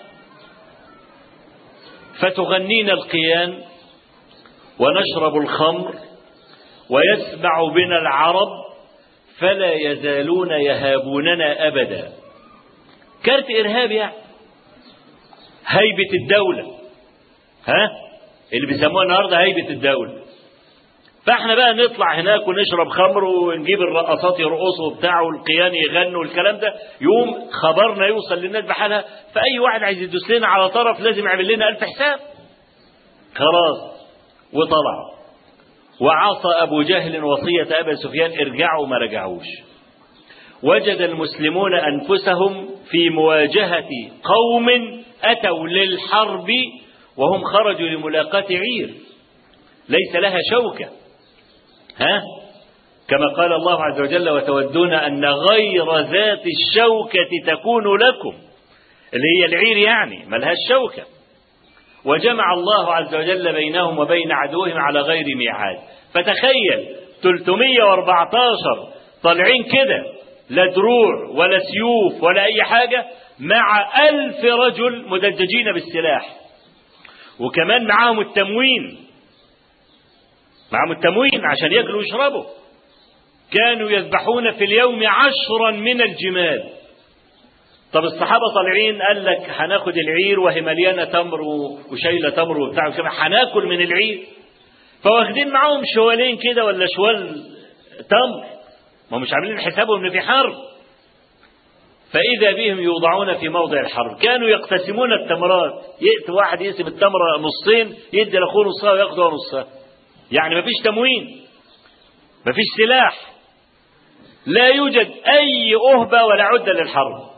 فتغنينا القيان ونشرب الخمر ويسمع بنا العرب فلا يزالون يهابوننا أبدا كارت إرهاب يعني هيبة الدولة ها اللي بيسموها النهارده هيبة الدولة فاحنا بقى نطلع هناك ونشرب خمر ونجيب الرقصات يرقصوا وبتاع والقيان يغنوا والكلام ده يوم خبرنا يوصل للناس بحالها فأي واحد عايز يدوس لنا على طرف لازم يعمل لنا ألف حساب خلاص وطلع وعصى أبو جهل وصية أبا سفيان ارجعوا ما رجعوش وجد المسلمون أنفسهم في مواجهة قوم أتوا للحرب وهم خرجوا لملاقاة عير ليس لها شوكة ها كما قال الله عز وجل وتودون أن غير ذات الشوكة تكون لكم اللي هي العير يعني ملهاش شوكة وجمع الله عز وجل بينهم وبين عدوهم على غير ميعاد فتخيل 314 طالعين كده لا دروع ولا سيوف ولا أي حاجة مع ألف رجل مدججين بالسلاح وكمان معاهم التموين معاهم التموين عشان ياكلوا ويشربوا كانوا يذبحون في اليوم عشرا من الجمال طب الصحابة طالعين قال لك هناخد العير وهي مليانة تمر وشايلة تمر وبتاع وكده هناكل من العير فواخدين معاهم شوالين كده ولا شوال تمر ما مش عاملين حسابهم ان في حرب فإذا بهم يوضعون في موضع الحرب كانوا يقتسمون التمرات يأتي واحد يقسم التمرة نصين يدي لأخوه نصها وياخده نصها يعني ما فيش تموين ما فيش سلاح لا يوجد أي أهبة ولا عدة للحرب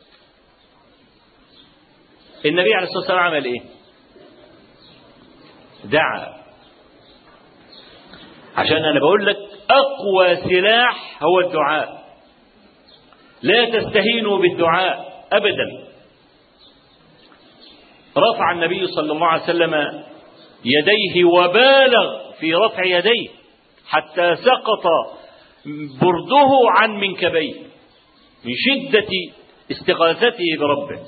النبي عليه الصلاة والسلام عمل إيه دعا عشان أنا بقول لك أقوى سلاح هو الدعاء لا تستهينوا بالدعاء أبدا رفع النبي صلى الله عليه وسلم يديه وبالغ في رفع يديه حتى سقط برده عن منكبيه من شدة استغاثته بربه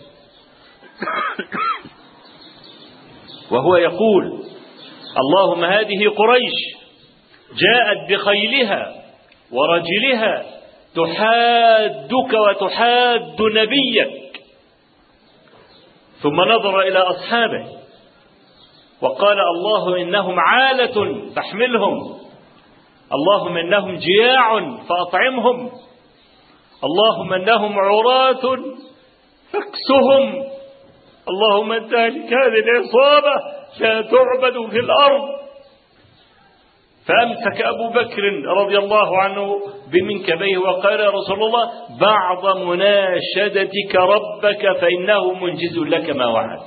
وهو يقول اللهم هذه قريش جاءت بخيلها ورجلها تحادك وتحاد نبيك ثم نظر إلى أصحابه وقال الله إنهم عالة فاحملهم اللهم إنهم جياع فأطعمهم اللهم إنهم عراة فاكسهم اللهم انت هذه العصابة لا تعبد في الأرض فأمسك أبو بكر رضي الله عنه بمنكبيه وقال يا رسول الله بعض مناشدتك ربك فإنه منجز لك ما وعد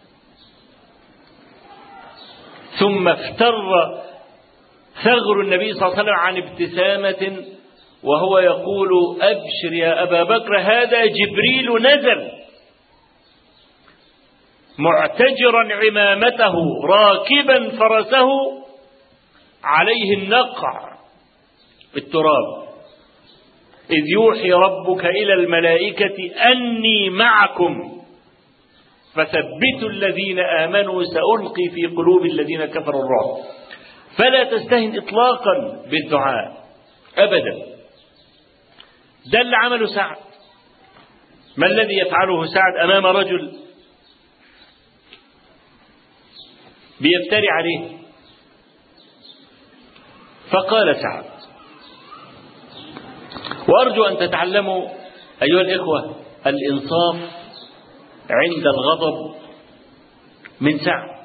ثم افتر ثغر النبي صلى الله عليه وسلم عن ابتسامة وهو يقول أبشر يا أبا بكر هذا جبريل نزل معتجرا عمامته راكبا فرسه عليه النقع التراب إذ يوحي ربك إلى الملائكة أني معكم فثبتوا الذين آمنوا سألقي في قلوب الذين كفروا الرعب فلا تستهن إطلاقا بالدعاء أبدا ده اللي عمله سعد ما الذي يفعله سعد أمام رجل بيفتري عليه فقال سعد وأرجو أن تتعلموا أيها الإخوة الإنصاف عند الغضب من سعد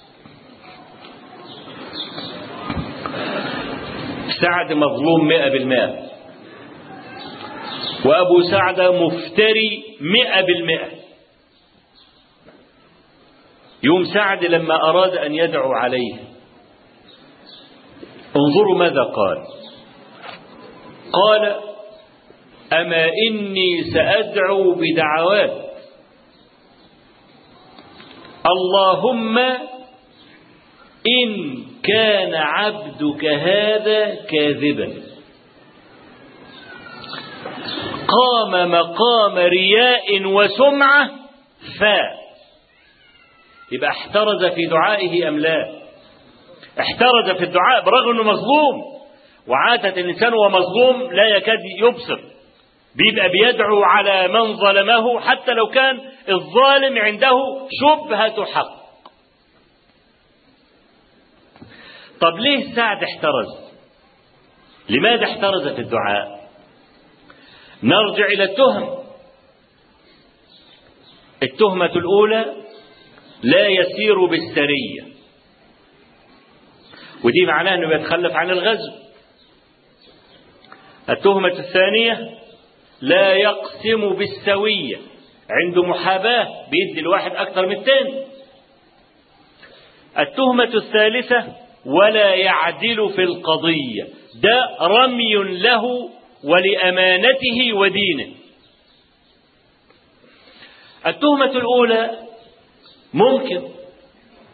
سعد مظلوم مئة بالمئة وأبو سعد مفتري مئة بالمئة يوم سعد لما أراد أن يدعو عليه انظروا ماذا قال قال أما إني سأدعو بدعوات اللهم إن كان عبدك هذا كاذبا قام مقام رياء وسمعة فا يبقى احترز في دعائه أم لا احترز في الدعاء برغم أنه مظلوم وعادة الإنسان وهو مظلوم لا يكاد يبصر بيبقى بيدعو على من ظلمه حتى لو كان الظالم عنده شبهة حق طب ليه سعد احترز لماذا احترز في الدعاء نرجع إلى التهم التهمة الأولى لا يسير بالسرية ودي معناه أنه يتخلف عن الغزو التهمة الثانية لا يقسم بالسوية عنده محاباة بيدي الواحد أكثر من الثاني التهمة الثالثة ولا يعدل في القضية ده رمي له ولأمانته ودينه التهمة الأولى ممكن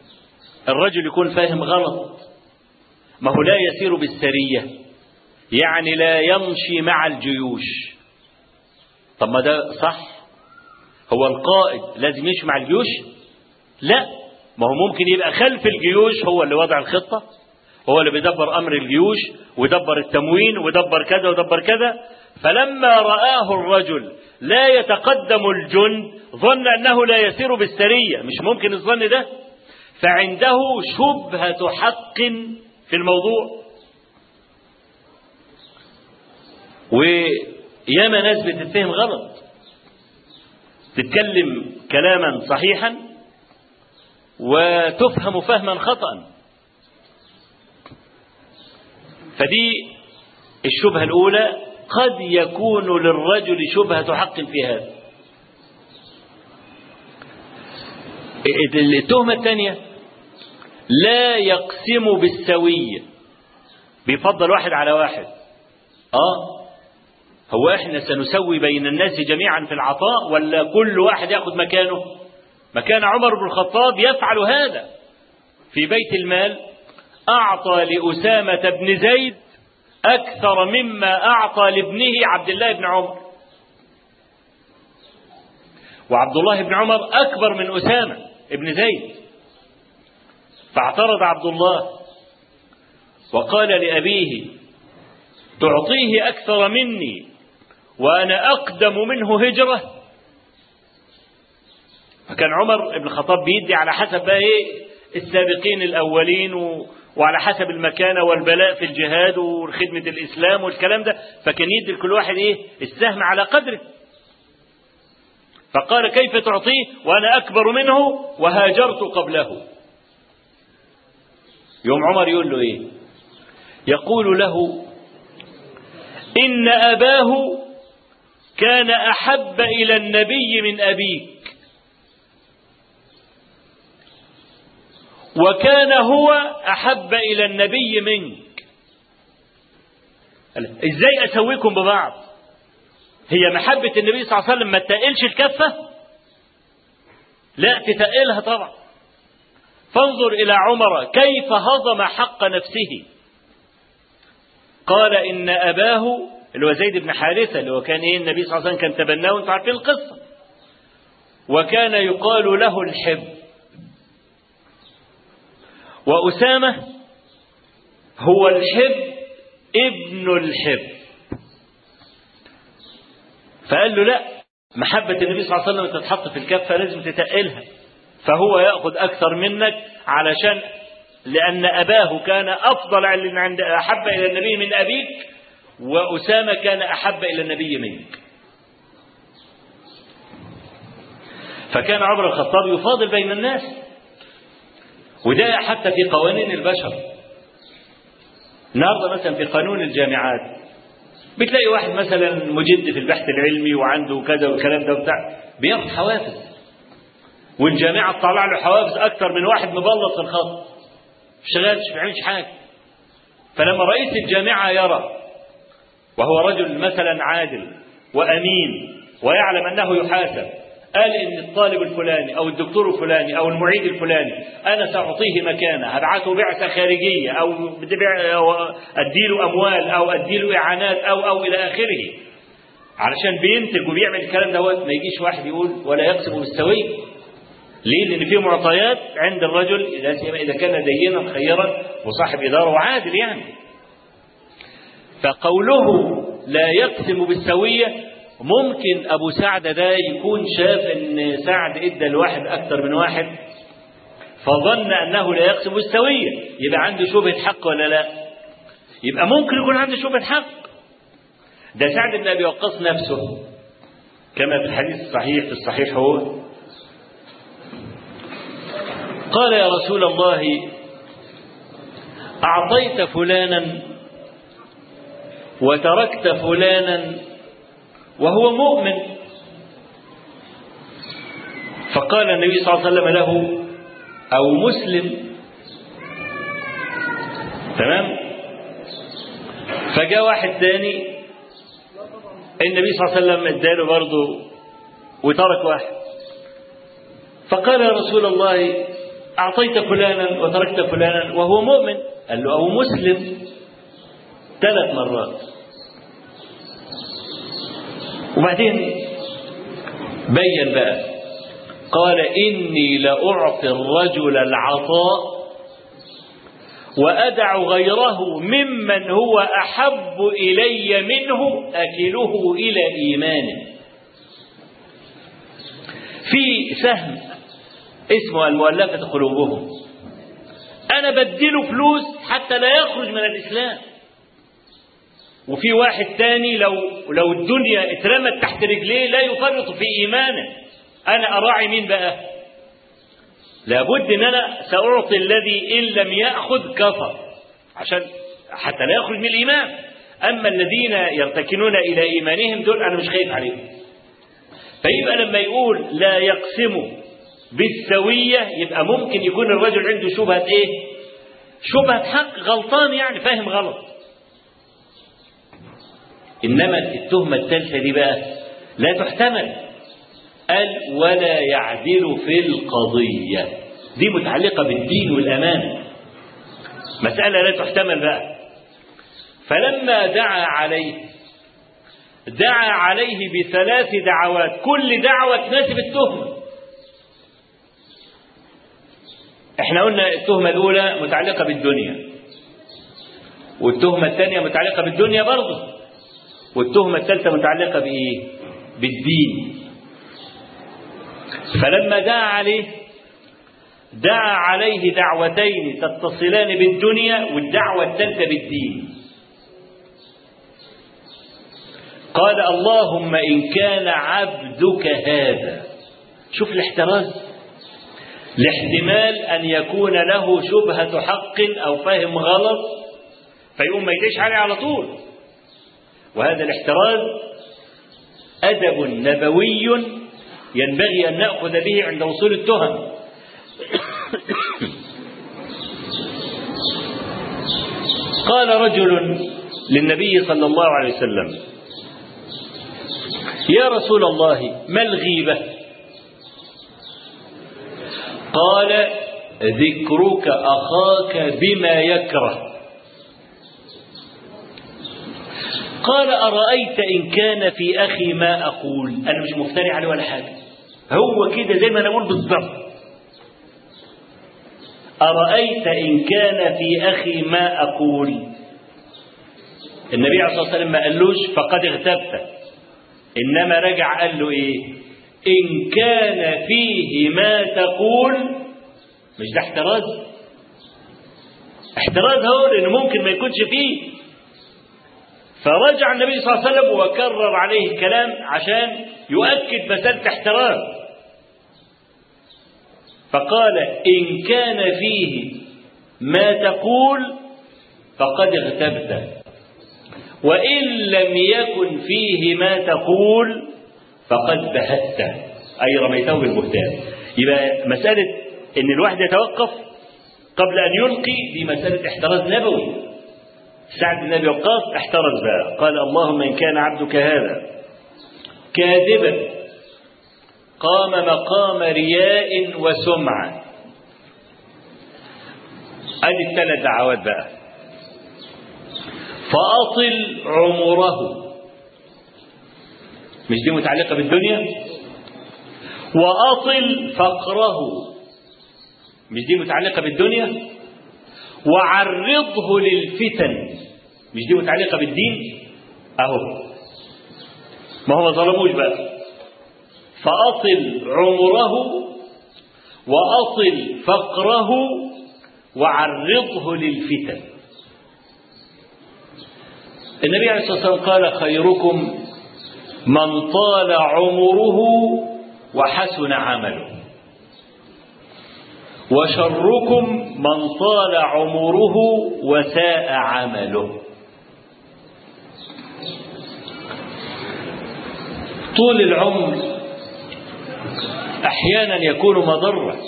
الرجل يكون فاهم غلط ما هو لا يسير بالسرية يعني لا يمشي مع الجيوش طب ما ده صح هو القائد لازم يمشي مع الجيوش لا ما هو ممكن يبقى خلف الجيوش هو اللي وضع الخطة هو اللي بيدبر أمر الجيوش ويدبر التموين ويدبر كذا ويدبر كذا فلما رآه الرجل لا يتقدم الجند ظن أنه لا يسير بالسرية مش ممكن الظن ده فعنده شبهة حق في الموضوع وياما ناس بتتفهم غلط تتكلم كلاما صحيحا وتفهم فهما خطأ فدي الشبهة الأولى قد يكون للرجل شبهة حق في هذا التهمة الثانية لا يقسم بالسوية بيفضل واحد على واحد اه هو احنا سنسوي بين الناس جميعا في العطاء ولا كل واحد ياخذ مكانه مكان عمر بن الخطاب يفعل هذا في بيت المال اعطى لاسامه بن زيد اكثر مما اعطى لابنه عبد الله بن عمر وعبد الله بن عمر اكبر من اسامه بن زيد فاعترض عبد الله وقال لابيه تعطيه اكثر مني وانا اقدم منه هجره فكان عمر بن الخطاب بيدي على حسب بقى ايه السابقين الاولين و... وعلى حسب المكانه والبلاء في الجهاد وخدمه الاسلام والكلام ده فكان يدي لكل واحد ايه السهم على قدره فقال كيف تعطيه وانا اكبر منه وهاجرت قبله يوم عمر يقول له ايه يقول له ان اباه كان احب الى النبي من ابيك وكان هو احب الى النبي منك ازاي اسويكم ببعض هي محبه النبي صلى الله عليه وسلم ما تقلش الكفه لا تتقلها طبعا فانظر الى عمر كيف هضم حق نفسه قال ان اباه اللي هو زيد بن حارثه اللي هو كان ايه النبي صلى الله عليه وسلم كان تبناه وانتم عارفين القصه وكان يقال له الحب واسامه هو الحب ابن الحب فقال له لا محبه النبي صلى الله عليه وسلم تتحط في الكفه لازم تتقلها فهو ياخذ اكثر منك علشان لان اباه كان افضل عند احب الى النبي من ابيك وأسامة كان أحب إلى النبي منك فكان عمر الخطاب يفاضل بين الناس وده حتى في قوانين البشر النهارده مثلا في قانون الجامعات بتلاقي واحد مثلا مجد في البحث العلمي وعنده كذا والكلام ده وبتاع بياخد حوافز والجامعه تطلع له حوافز اكتر من واحد مبلط في الخط ما شغالش ما بيعملش حاجه فلما رئيس الجامعه يرى وهو رجل مثلا عادل وامين ويعلم انه يحاسب قال ان الطالب الفلاني او الدكتور الفلاني او المعيد الفلاني انا ساعطيه مكانه هبعته بعثه خارجيه او اديله اموال او اديله اعانات او او الى اخره علشان بينتج وبيعمل الكلام دوت ما يجيش واحد يقول ولا يقسم بالسوي ليه؟ لأن في معطيات عند الرجل لا سيما إذا كان دينا خيرا وصاحب إدارة وعادل يعني. فقوله لا يقسم بالسوية ممكن أبو سعد ده يكون شاف إن سعد إدى الواحد أكثر من واحد فظن أنه لا يقسم بالسوية يبقى عنده شبهة حق ولا لا يبقى ممكن يكون عنده شبهة حق ده سعد بن أبي وقاص نفسه كما في الحديث الصحيح في الصحيح هو قال يا رسول الله أعطيت فلانا وتركت فلانا وهو مؤمن فقال النبي صلى الله عليه وسلم له أو مسلم تمام فجاء واحد ثاني النبي صلى الله عليه وسلم اداله برضه وترك واحد فقال يا رسول الله أعطيت فلانا وتركت فلانا وهو مؤمن قال له أو مسلم ثلاث مرات وبعدين بين بقى قال إني لأعطي الرجل العطاء وأدع غيره ممن هو أحب إلي منه أكله إلى إيمانه في سهم اسمه المؤلفة قلوبهم أنا بديله فلوس حتى لا يخرج من الإسلام وفي واحد تاني لو لو الدنيا اترمت تحت رجليه لا يفرط في إيمانه أنا أراعي مين بقى لابد ان انا ساعطي الذي ان لم ياخذ كفر عشان حتى لا يخرج من الايمان اما الذين يرتكنون الى ايمانهم دول انا مش خايف عليهم فيبقى لما يقول لا يقسم بالسويه يبقى ممكن يكون الرجل عنده شبهه ايه شبهه حق غلطان يعني فاهم غلط انما التهمه الثالثه دي بقى لا تحتمل قال ولا يعدل في القضية دي متعلقة بالدين والأمانة مسألة لا تحتمل بقى فلما دعا عليه دعا عليه بثلاث دعوات كل دعوة تناسب التهمة احنا قلنا التهمة الأولى متعلقة بالدنيا والتهمة الثانية متعلقة بالدنيا برضه والتهمة الثالثة متعلقة بإيه؟ بالدين فلما دعا عليه دعا عليه دعوتين تتصلان بالدنيا والدعوة الثالثة بالدين قال اللهم إن كان عبدك هذا شوف الاحتراز لاحتمال أن يكون له شبهة حق أو فهم غلط فيقوم ما يديش عليه على طول وهذا الاحتراز أدب نبوي ينبغي أن نأخذ به عند وصول التهم قال رجل للنبي صلى الله عليه وسلم يا رسول الله ما الغيبة قال ذكرك أخاك بما يكره قال أرأيت إن كان في أخي ما أقول أنا مش مفتري عليه ولا حاجة هو كده زي ما أنا أقول بالضبط أرأيت إن كان في أخي ما أقول النبي عليه الصلاة والسلام ما قالوش فقد اغتبت إنما رجع قال له إيه إن كان فيه ما تقول مش ده احتراز احتراز هو لأنه ممكن ما يكونش فيه فرجع النبي صلى الله عليه وسلم وكرر عليه الكلام عشان يؤكد مسألة احتراز فقال إن كان فيه ما تقول فقد اغتبت وإن لم يكن فيه ما تقول فقد بهت أي رميته بالبهتان يبقى مسألة إن الواحد يتوقف قبل أن يلقي دي مسألة احتراز نبوي سعد بن أبي وقاص احترز بقى قال اللهم إن كان عبدك هذا كاذبا قام مقام رياء وسمعة ادي الثلاث دعوات بقى فأطل عمره مش دي متعلقة بالدنيا وأطل فقره مش دي متعلقة بالدنيا وعرضه للفتن مش دي متعلقة بالدين أهو ما هو ما ظلموش بقى فأطل عمره وأطل فقره وعرضه للفتن النبي عليه الصلاة والسلام قال خيركم من طال عمره وحسن عمله وشركم من طال عمره وساء عمله طول العمر احيانا يكون مضره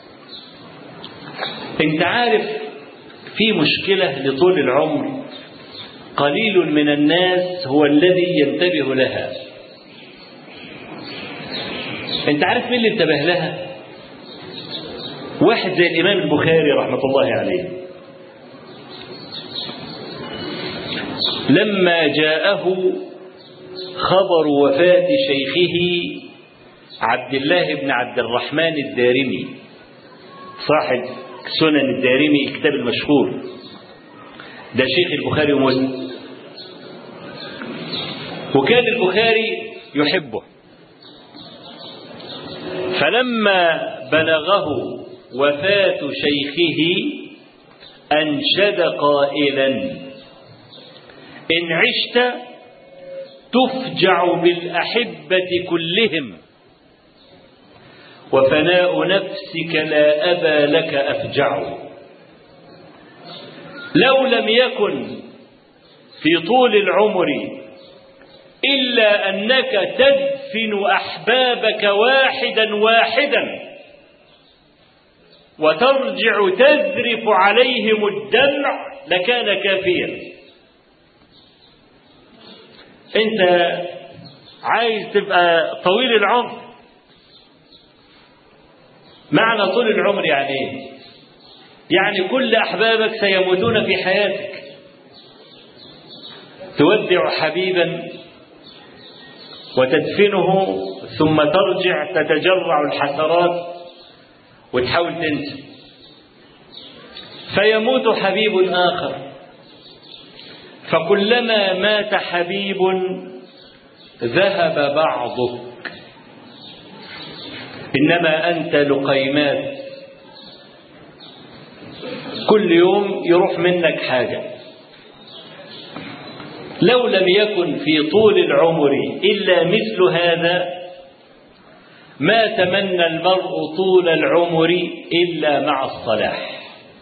انت عارف في مشكله لطول العمر قليل من الناس هو الذي ينتبه لها انت عارف مين اللي انتبه لها واحد زي الإمام البخاري رحمة الله عليه لما جاءه خبر وفاة شيخه عبد الله بن عبد الرحمن الدارمي صاحب سنن الدارمي الكتاب المشهور ده شيخ البخاري ومسلم وكان البخاري يحبه فلما بلغه وفاة شيخه أنشد قائلا إن عشت تفجع بالأحبة كلهم وفناء نفسك لا أبا لك أفجع لو لم يكن في طول العمر إلا أنك تدفن أحبابك واحدا واحدا وترجع تذرف عليهم الدمع لكان كافيا انت عايز تبقى طويل العمر معنى طول العمر يعني ايه يعني كل احبابك سيموتون في حياتك تودع حبيبا وتدفنه ثم ترجع تتجرع الحسرات وتحاول تنسى فيموت حبيب آخر فكلما مات حبيب ذهب بعضك إنما أنت لقيمات كل يوم يروح منك حاجة لو لم يكن في طول العمر إلا مثل هذا ما تمنى المرء طول العمر إلا مع الصلاح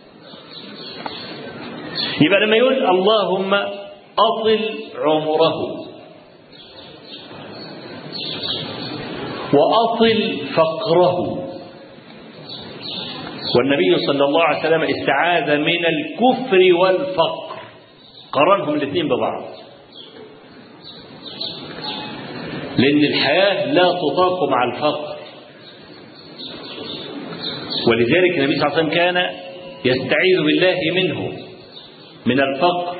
يبقى لما يقول اللهم أطل عمره وأطل فقره والنبي صلى الله عليه وسلم استعاذ من الكفر والفقر قرنهم الاثنين ببعض لأن الحياة لا تطاق مع الفقر ولذلك النبي صلى الله عليه وسلم كان يستعيذ بالله منه من الفقر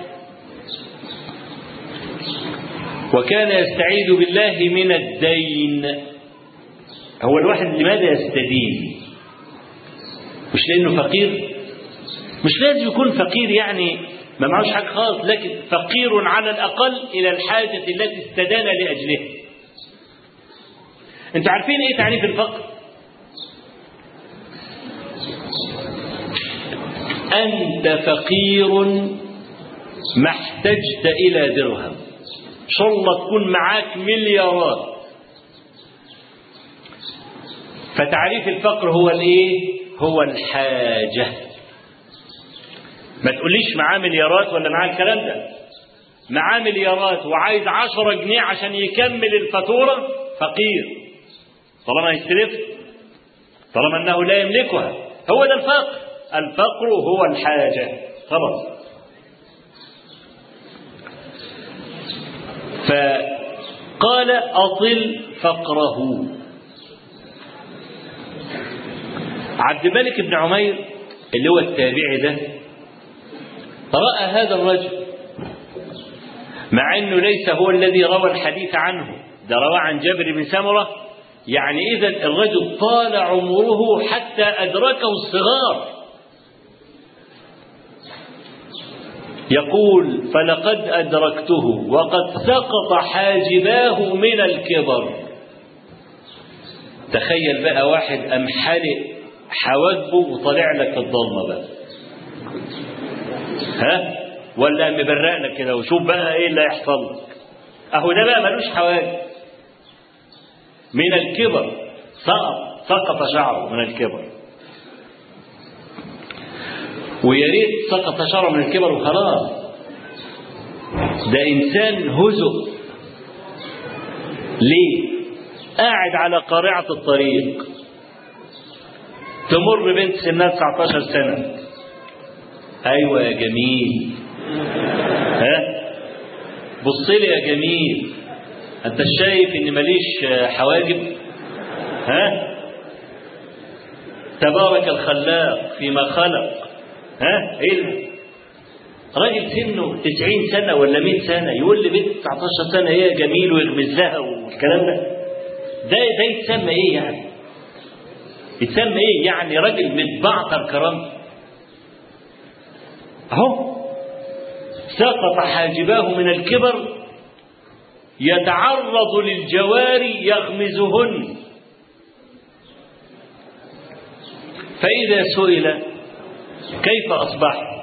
وكان يستعيذ بالله من الدين هو الواحد لماذا يستدين مش لأنه فقير مش لازم يكون فقير يعني ما معهوش حاجة خالص لكن فقير على الأقل إلى الحاجة التي استدان لأجلها انتوا عارفين ايه تعريف الفقر انت فقير ما احتجت الى درهم ان شاء الله تكون معاك مليارات فتعريف الفقر هو الايه هو الحاجه ما تقوليش معاه مليارات ولا معاه الكلام ده معاه مليارات وعايز عشرة جنيه عشان يكمل الفاتورة فقير طالما يستلف طالما انه لا يملكها هو ده الفقر الفقر هو الحاجة خلاص فقال أطل فقره عبد الملك بن عمير اللي هو التابعي ده رأى هذا الرجل مع انه ليس هو الذي روى الحديث عنه ده روى عن جابر بن سمره يعني إذا الرجل طال عمره حتى أدركه الصغار يقول فلقد أدركته وقد سقط حاجباه من الكبر تخيل بقى واحد أم حلق حواجبه وطلع لك الضلمة بقى ها ولا مبرق لك كده وشوف بقى ايه اللي هيحصل لك اهو ده بقى ملوش حواجب من الكبر سقط سقط شعره من الكبر ويا ريت سقط شعره من الكبر وخلاص ده انسان هزء ليه قاعد على قارعة الطريق تمر بنت سنها 19 سنة أيوة يا جميل ها بص لي يا جميل انت شايف ان ماليش حواجب ها تبارك الخلاق فيما خلق ها ايه راجل سنه 90 سنة ولا 100 سنة يقول لي بنت 19 سنة ايه جميل ويغمز لها والكلام ده ده ده يتسمى ايه يعني؟ يتسمى ايه؟ يعني راجل متبعتر كرامته اهو سقط حاجباه من الكبر يتعرض للجواري يغمزهن فإذا سئل كيف أصبحت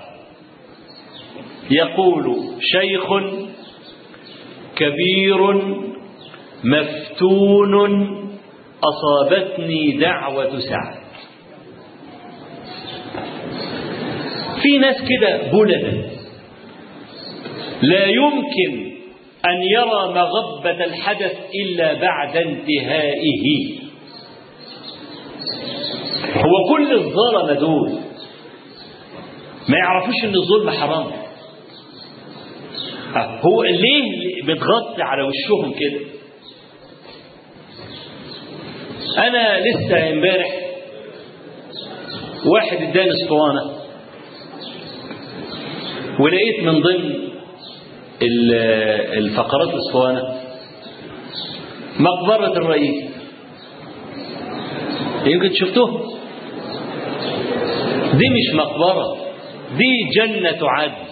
يقول شيخ كبير مفتون أصابتني دعوة سعد في ناس كده بلدة لا يمكن أن يرى مغبة الحدث إلا بعد انتهائه هو كل الظلمة دول ما يعرفوش ان الظلم حرام هو ليه بتغطي على وشهم كده انا لسه امبارح واحد اداني اسطوانه ولقيت من ضمن الفقرات الاسطوانه مقبره الرئيس يمكن شفتوه دي مش مقبره دي جنه عدن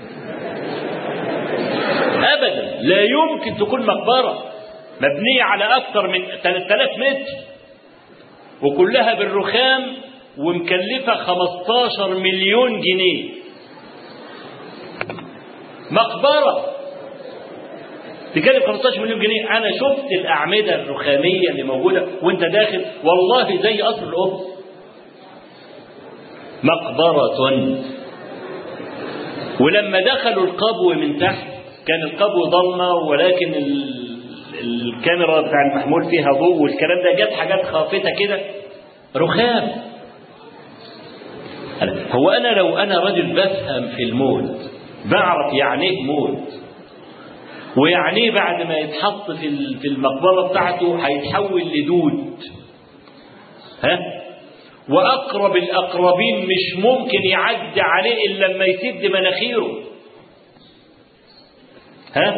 ابدا لا يمكن تكون مقبره مبنيه على اكثر من 3000 متر وكلها بالرخام ومكلفه 15 مليون جنيه مقبره تكلف 15 مليون جنيه انا شفت الاعمده الرخاميه اللي موجوده وانت داخل والله زي قصر الام مقبره ولما دخلوا القبو من تحت كان القبو ضلمه ولكن ال... الكاميرا بتاع المحمول فيها ضوء والكلام ده جت حاجات خافته كده رخام هو انا لو انا راجل بفهم في الموت بعرف يعني ايه موت ويعني ايه بعد ما يتحط في في المقبره بتاعته هيتحول لدود ها واقرب الاقربين مش ممكن يعدي عليه الا لما يسد مناخيره ها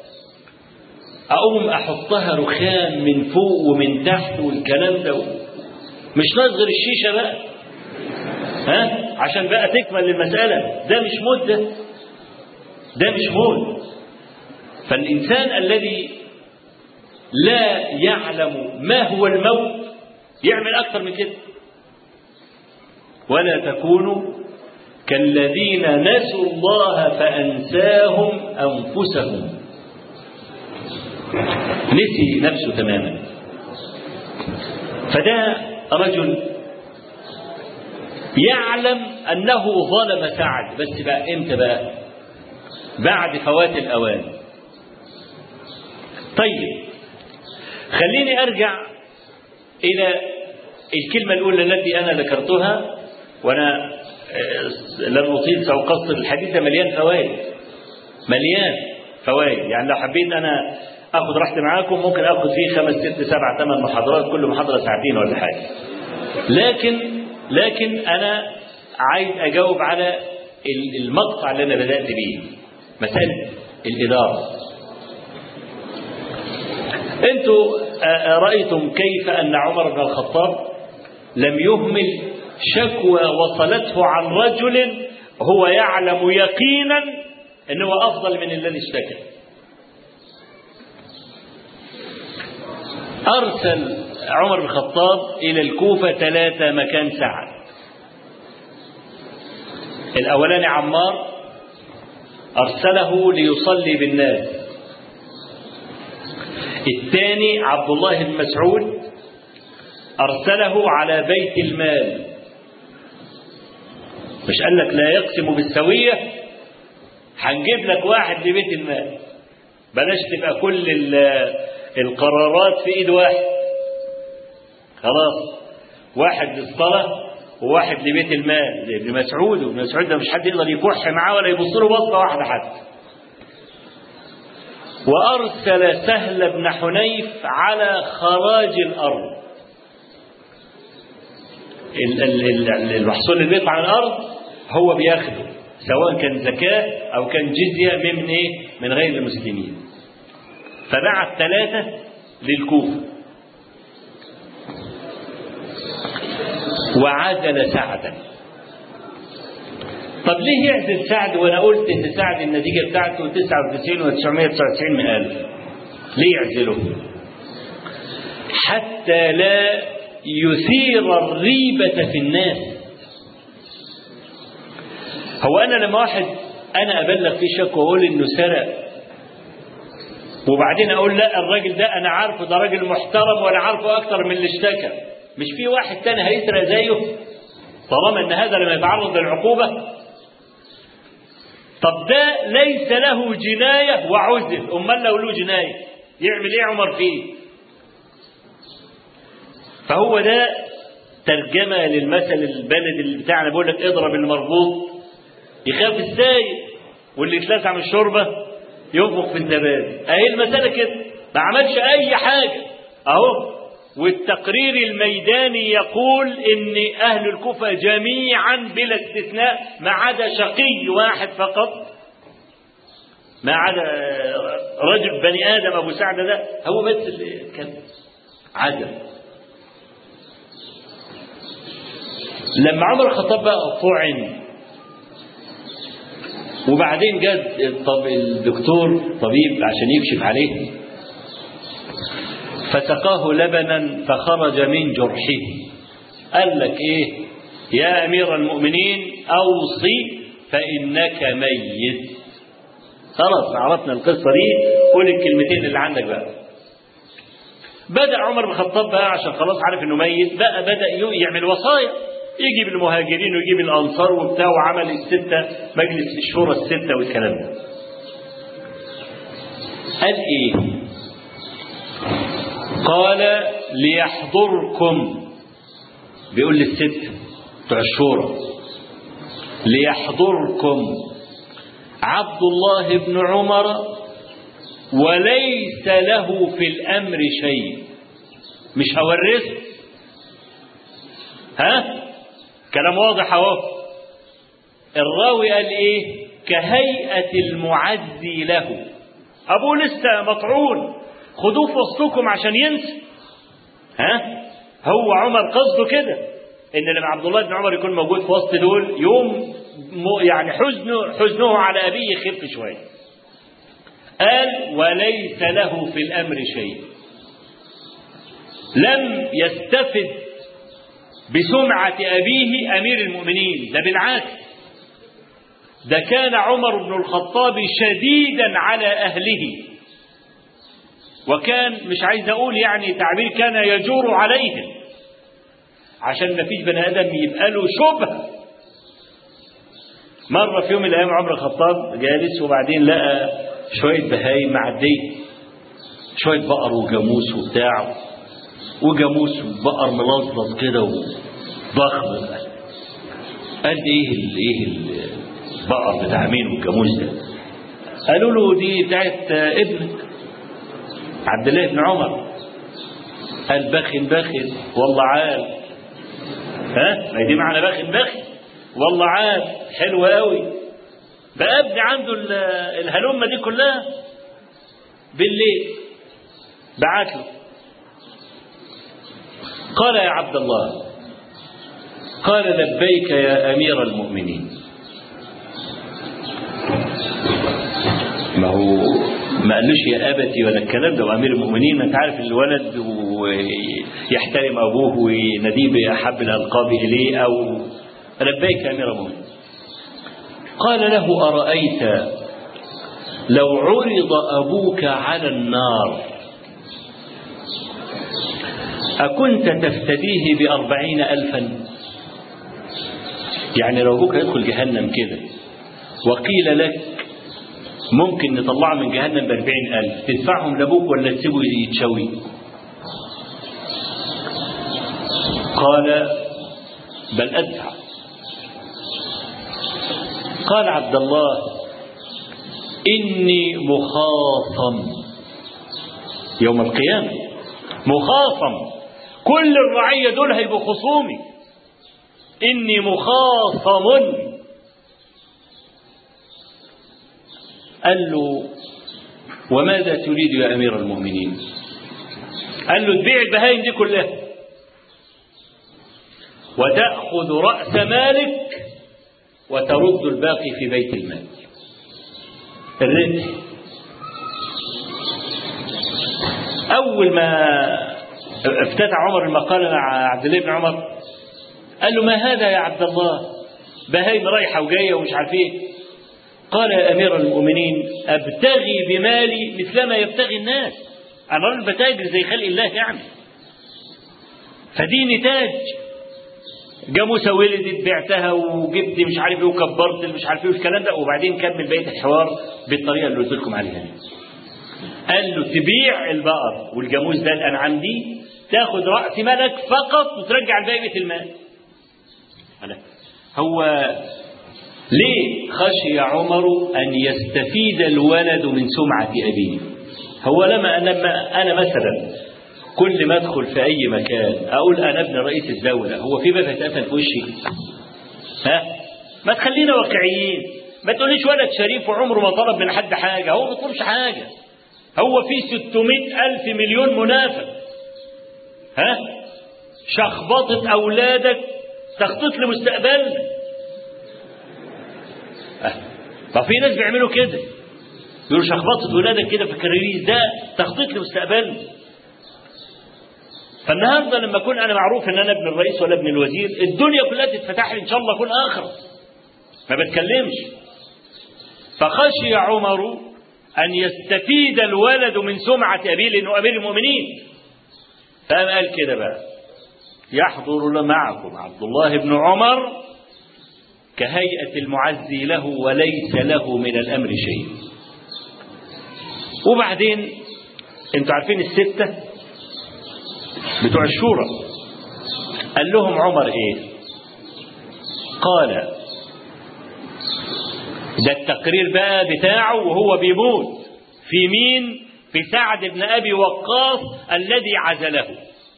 اقوم احطها رخام من فوق ومن تحت والكلام ده مش ناقص غير الشيشه بقى ها عشان بقى تكمل المساله ده مش موت ده ده مش موت فالانسان الذي لا يعلم ما هو الموت يعمل اكثر من كده ولا تكونوا كالذين نسوا الله فانساهم انفسهم نسي نفسه تماما فده رجل يعلم انه ظلم سعد بس بقى امتى بقى بعد فوات الاوان طيب خليني ارجع الى الكلمه الاولى التي انا ذكرتها وانا لن اطيل ساقصر الحديث ده مليان فوائد مليان فوائد يعني لو حبيت انا اخد راحتي معاكم ممكن اخد فيه خمس ست سبع ثمان محاضرات كل محاضره ساعتين ولا حاجه لكن لكن انا عايز اجاوب على المقطع اللي انا بدات بيه مساله الاداره انتوا رايتم كيف ان عمر بن الخطاب لم يهمل شكوى وصلته عن رجل هو يعلم يقينا انه افضل من الذي اشتكى أرسل عمر بن الخطاب إلى الكوفة ثلاثة مكان سعد الأولاني عمار أرسله ليصلي بالناس الثاني عبد الله بن مسعود أرسله على بيت المال مش قال لك لا يقسم بالسوية هنجيب لك واحد لبيت المال بلاش تبقى كل القرارات في ايد واحد خلاص واحد للصلاة وواحد لبيت المال زي ابن مسعود وابن مسعود ده مش حد يقدر يكح معاه ولا يبص له بصة واحدة حتى وأرسل سهل بن حنيف على خراج الأرض ال- ال- ال- المحصول اللي بيطلع على الارض هو بياخده سواء كان زكاه او كان جزيه من ايه من غير المسلمين فبعت ثلاثه للكوفه وعزل سعدا طب ليه يعزل سعد وانا قلت ان سعد النتيجه بتاعته 99 و 999 من الف ليه يعزله حتى لا يثير الريبة في الناس هو أنا لما واحد أنا أبلغ فيه شك وأقول إنه سرق وبعدين أقول لا الراجل ده أنا عارفه ده راجل محترم وأنا عارفه أكتر من اللي اشتكى مش في واحد تاني هيسرق زيه طالما إن هذا لما يتعرض للعقوبة طب ده ليس له جناية وعزل أمال لو له جناية يعمل إيه عمر فيه فهو ده ترجمة للمثل البلد اللي بتاعنا بيقول لك اضرب المربوط يخاف السايق واللي يتلسع من الشوربة ينفخ في الزبادي اهي المسألة كده ما عملش أي حاجة أهو والتقرير الميداني يقول ان اهل الكوفة جميعا بلا استثناء ما عدا شقي واحد فقط ما عدا رجل بني ادم ابو سعد ده هو بس اللي كان عدم لما عمر الخطاب بقى طعن وبعدين جاء الطب الدكتور طبيب عشان يكشف عليه فسقاه لبنا فخرج من جرحه قال لك ايه يا امير المؤمنين اوصي فانك ميت خلاص عرفنا القصه دي قول الكلمتين اللي عندك بقى بدا عمر بن الخطاب بقى عشان خلاص عارف انه ميت بقى بدا يعمل وصايا يجيب المهاجرين ويجيب الانصار وبتاع وعمل السته مجلس الشورى السته والكلام ده قال ايه قال ليحضركم بيقول للست بتوع الشورى ليحضركم عبد الله بن عمر وليس له في الامر شيء مش هورثه ها كلام واضح اهو الراوي قال ايه كهيئة المعزي له ابوه لسه مطعون خدوه في وسطكم عشان ينسى ها هو عمر قصده كده ان لما عبد الله بن عمر يكون موجود في وسط دول يوم يعني حزنه حزنه على ابيه يخف شويه قال وليس له في الامر شيء لم يستفد بسمعة أبيه أمير المؤمنين ده بالعكس ده كان عمر بن الخطاب شديدا على أهله وكان مش عايز أقول يعني تعبير كان يجور عليهم عشان ما فيش بني آدم يبقى له شبهة مرة في يوم من الأيام عمر الخطاب جالس وبعدين لقى شوية بهايم معدية شوية بقر وجاموس وبتاع وجاموس وبقر ملظلظ كده وضخم قال ايه ال ايه البقر بتاع مين والجاموس ده قالوا له دي بتاعت ابنك عبد الله بن عمر قال بخن بخن والله عال ها ما دي معنى بخن بخن والله عال حلو قوي بقى ابني عنده الهلمه دي كلها بالليل بعت له قال يا عبد الله قال لبيك يا امير المؤمنين ما هو ما قالوش يا ابتي ولا الكلام ده وامير المؤمنين انت عارف الولد ويحترم ابوه ويناديه باحب الالقاب اليه او لبيك يا امير المؤمنين قال له ارايت لو عرض ابوك على النار أكنت تفتديه بأربعين ألفا يعني لو أبوك يدخل جهنم كده وقيل لك ممكن نطلعه من جهنم بأربعين ألف تدفعهم لأبوك ولا تسيبه يتشوي قال بل أدفع قال عبد الله إني مخاصم يوم القيامة مخاصم كل الرعية دول هيبقوا خصومي إني مخاصم قال له وماذا تريد يا أمير المؤمنين قال له تبيع البهايم دي كلها وتأخذ رأس مالك وترد الباقي في بيت المال الربح أول ما افتتح عمر المقالة مع عبد الله بن عمر قال له ما هذا يا عبد الله بهايم رايحة وجاية ومش عارف ايه قال يا أمير المؤمنين أبتغي بمالي مثلما يبتغي الناس أنا راجل بتاجر زي خلق الله يعني فدي نتاج جاموسة ولدت بعتها وجبت مش عارف ايه وكبرت مش عارف ايه والكلام ده وبعدين كمل بقية الحوار بالطريقة اللي قلت لكم عليها دي. قال له تبيع البقر والجاموس ده الأنعام دي تاخد رأس مالك فقط وترجع الباقي بيت المال. أنا هو ليه خشي عمر أن يستفيد الولد من سمعة أبيه هو لما لما أنا مثلا كل ما أدخل في أي مكان أقول أنا ابن رئيس الدولة هو في باب هيتقفل في وشي ها ما تخلينا واقعيين ما تقوليش ولد شريف وعمره ما طلب من حد حاجة هو ما بيطلبش حاجة هو في 600 ألف مليون منافق ها شخبطة أولادك تخطيط لمستقبلنا ففي ناس بيعملوا كده يقولوا شخبطة ولادك كده في الكراريس ده تخطيط لمستقبلنا فالنهارده لما اكون انا معروف ان انا ابن الرئيس ولا ابن الوزير الدنيا كلها تتفتح لي ان شاء الله اكون اخر ما بتكلمش فخشي عمر ان يستفيد الولد من سمعه ابيه لانه امير المؤمنين فقام قال كده بقى يحضر معكم عبد الله بن عمر كهيئة المعزي له وليس له من الأمر شيء وبعدين انتوا عارفين الستة بتوع الشورى قال لهم عمر ايه قال ده التقرير بقى بتاعه وهو بيموت في مين في سعد بن أبي وقاص الذي عزله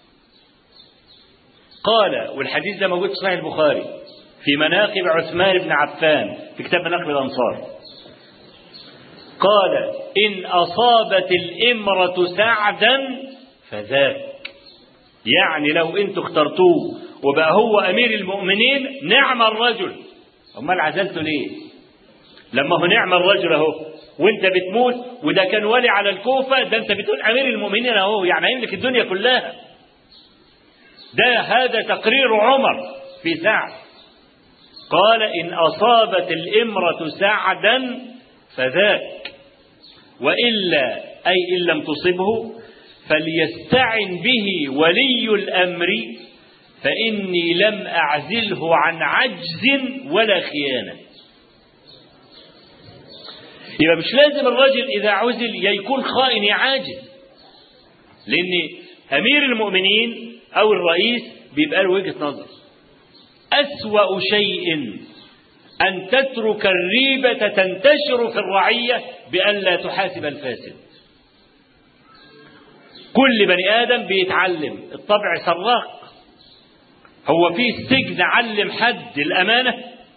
قال والحديث ده موجود في صحيح البخاري في مناقب عثمان بن عفان في كتاب مناقب الأنصار قال إن أصابت الإمرة سعدا فذاك يعني لو انتوا اخترتوه وبقى هو أمير المؤمنين نعم الرجل أمال عزلته ليه لما هو نعم الرجل أهو وانت بتموت وده كان ولي على الكوفة ده انت بتقول أمير المؤمنين أهو يعني يملك الدنيا كلها ده هذا تقرير عمر في سعد قال إن أصابت الإمرة سعدا فذاك وإلا أي إن لم تصبه فليستعن به ولي الأمر فإني لم أعزله عن عجز ولا خيانة يبقى مش لازم الرجل إذا عزل يكون خائن يا عاجز لأن أمير المؤمنين أو الرئيس بيبقى له وجهة نظر أسوأ شيء أن تترك الريبة تنتشر في الرعية بأن لا تحاسب الفاسد كل بني آدم بيتعلم الطبع سراق هو في السجن علم حد الأمانة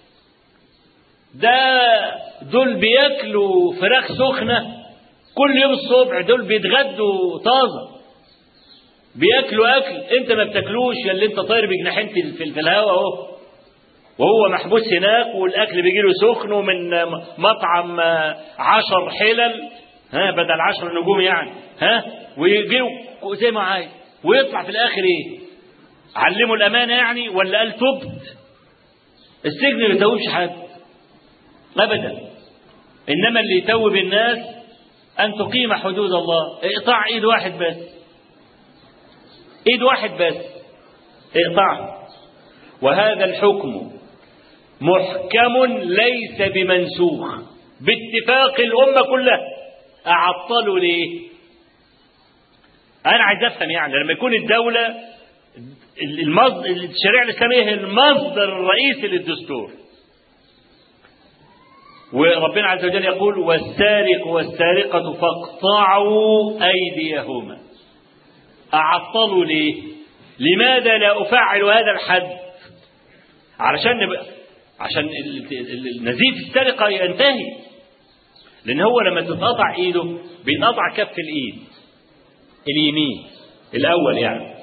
ده دول بياكلوا فراخ سخنة كل يوم الصبح دول بيتغدوا طازة بياكلوا أكل أنت ما بتاكلوش يا اللي أنت طاير بجناحين في, في الهواء أهو وهو محبوس هناك والأكل بيجي له سخن ومن مطعم عشر حلل ها بدل عشر نجوم يعني ها ويجي زي ما عايز ويطلع في الآخر إيه علموا الأمانة يعني ولا قال تبت السجن ما يتوبش حد أبدا إنما اللي يتوب الناس أن تقيم حدود الله اقطع إيد واحد بس إيد واحد بس اقطعها وهذا الحكم محكم ليس بمنسوخ باتفاق الأمة كلها أعطلوا ليه أنا عايز أفهم يعني لما يكون الدولة المصدر الشريعة الإسلامية هي المصدر الرئيسي للدستور وربنا عز وجل يقول والسارق والسارقة فاقطعوا أيديهما أعطلوا ليه لماذا لا أفعل هذا الحد علشان نبقى عشان ال- ال- ال- نزيف السرقة ينتهي لأن هو لما تتقطع إيده بيتقطع كف الإيد اليمين الأول يعني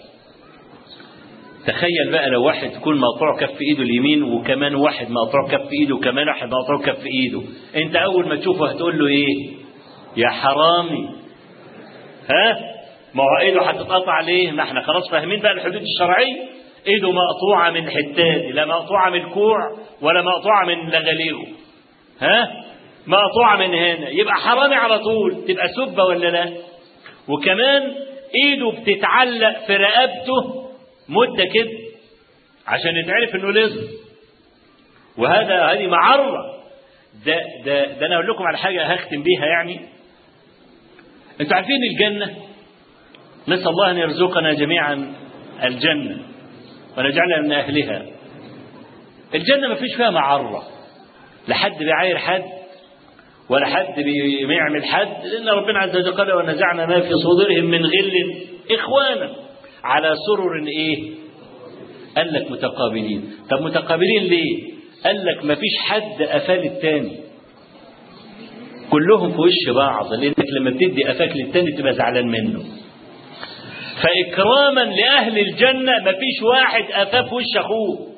تخيل بقى لو واحد يكون مقطوع كف ايده اليمين وكمان واحد مقطوع كف ايده وكمان واحد مقطوع كف ايده انت اول ما تشوفه هتقول له ايه يا حرامي ها ما هو ايده هتتقطع ليه ما احنا خلاص فاهمين بقى الحدود الشرعيه ايده مقطوعه من حتات لا مقطوعه من الكوع ولا مقطوعه من لغليغه ها مقطوعه من هنا يبقى حرامي على طول تبقى سبه ولا لا وكمان ايده بتتعلق في رقبته مده كده عشان يتعرف انه لص وهذا هذه معره ده ده ده انا اقول لكم على حاجه هختم بيها يعني انتوا عارفين الجنه نسال الله ان يرزقنا جميعا الجنه ونجعلنا من اهلها الجنه ما فيش فيها معره لا حد بيعاير حد ولا حد بيعمل حد لان ربنا عز وجل قال ونزعنا ما في صدورهم من غل اخوانا على سرر ايه قال لك متقابلين طب متقابلين ليه قال لك ما فيش حد قفال التاني كلهم في وش بعض لانك لما بتدي قفاك للتاني تبقى زعلان منه فاكراما لاهل الجنه ما فيش واحد قفاه في وش اخوه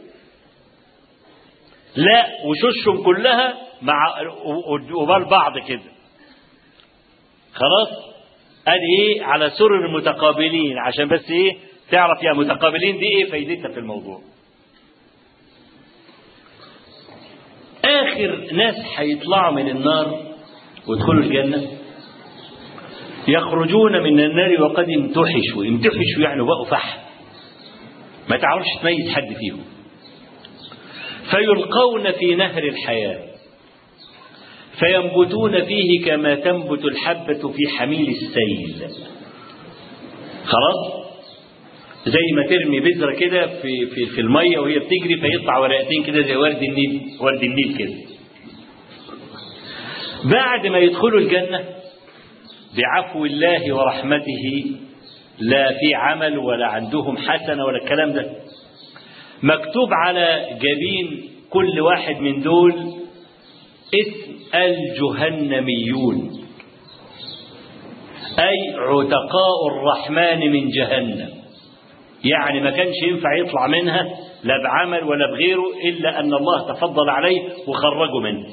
لا وشوشهم كلها مع قبال بعض كده خلاص ادي ايه على سرر متقابلين عشان بس ايه تعرف يا متقابلين دي ايه فايدتها في الموضوع اخر ناس هيطلعوا من النار ويدخلوا الجنه يخرجون من النار وقد امتحشوا امتحشوا يعني بقوا فحم ما تعرفش تميز حد فيهم فيلقون في نهر الحياه فينبتون فيه كما تنبت الحبة في حميل السيل خلاص زي ما ترمي بذرة كده في, في, في المية وهي بتجري فيطلع ورقتين كده زي ورد النيل ورد النيل كده بعد ما يدخلوا الجنة بعفو الله ورحمته لا في عمل ولا عندهم حسنة ولا الكلام ده مكتوب على جبين كل واحد من دول اسم الجهنميون أي عتقاء الرحمن من جهنم يعني ما كانش ينفع يطلع منها لا بعمل ولا بغيره إلا أن الله تفضل عليه وخرجه منه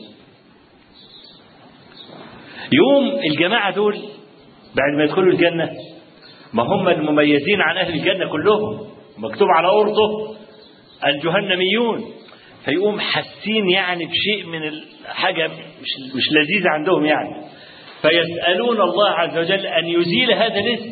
يوم الجماعة دول بعد ما يدخلوا الجنة ما هم المميزين عن أهل الجنة كلهم مكتوب على أرضه الجهنميون فيقوم حاسين يعني بشيء من الحاجة مش, مش لذيذة عندهم يعني فيسألون الله عز وجل أن يزيل هذا الاسم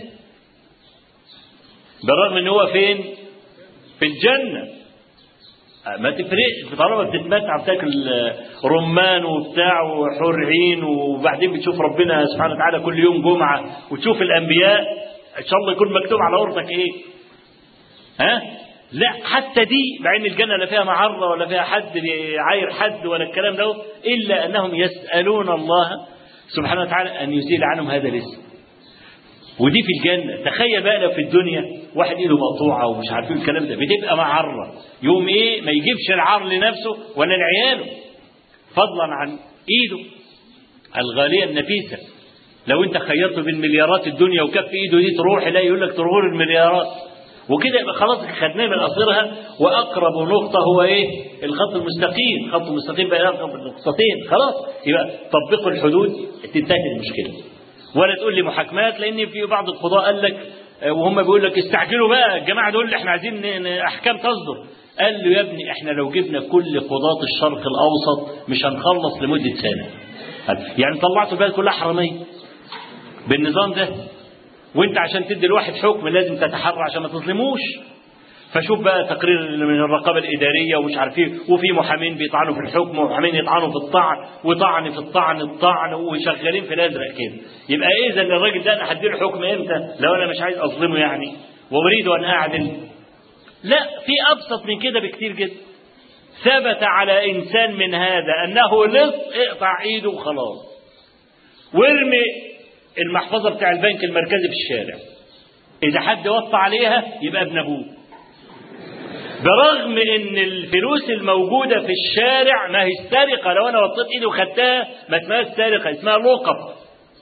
بالرغم ان هو فين في الجنة ما تفرقش طالما بتتمتع بتاكل رمان وبتاع وحور عين وبعدين بتشوف ربنا سبحانه وتعالى كل يوم جمعة وتشوف الأنبياء إن شاء الله يكون مكتوب على أرضك إيه ها لا حتى دي مع ان الجنه لا فيها معره ولا فيها حد بيعاير حد ولا الكلام ده الا انهم يسالون الله سبحانه وتعالى ان يزيل عنهم هذا الاسم ودي في الجنه تخيل بقى لو في الدنيا واحد ايده مقطوعه ومش عارفين الكلام ده بتبقى معره يوم ايه ما يجيبش العار لنفسه ولا لعياله فضلا عن ايده الغاليه النفيسه لو انت خيرته بين مليارات الدنيا وكف ايده دي تروح لا يقول لك تروح المليارات وكده يبقى خلاص خدناه من قصرها واقرب نقطه هو ايه؟ الخط المستقيم، خط المستقيم بقى يرقم نقطتين خلاص يبقى طبقوا الحدود تنتهي المشكله. ولا تقول لي محاكمات لان في بعض القضاء قال لك وهم بيقول لك استعجلوا بقى الجماعه دول احنا عايزين احكام تصدر. قال له يا ابني احنا لو جبنا كل قضاة الشرق الاوسط مش هنخلص لمده سنه. يعني طلعتوا البلد كلها حراميه. بالنظام ده وانت عشان تدي الواحد حكم لازم تتحرى عشان ما تظلموش فشوف بقى تقرير من الرقابه الاداريه ومش عارف ايه وفي محامين بيطعنوا في الحكم ومحامين يطعنوا في الطعن وطعن في الطعن الطعن وشغالين في الازرق كده يبقى ايه اذا الراجل ده انا هديله حكم امتى لو انا مش عايز اظلمه يعني واريد ان اعدل لا في ابسط من كده بكتير جدا ثبت على انسان من هذا انه لص اقطع ايده وخلاص وارمي المحفظة بتاع البنك المركزي في الشارع إذا حد وطى عليها يبقى ابن أبوه برغم ان الفلوس الموجودة في الشارع ما هي سرقة لو انا وطيت ايدي وخدتها ما اسمهاش سرقة اسمها لقط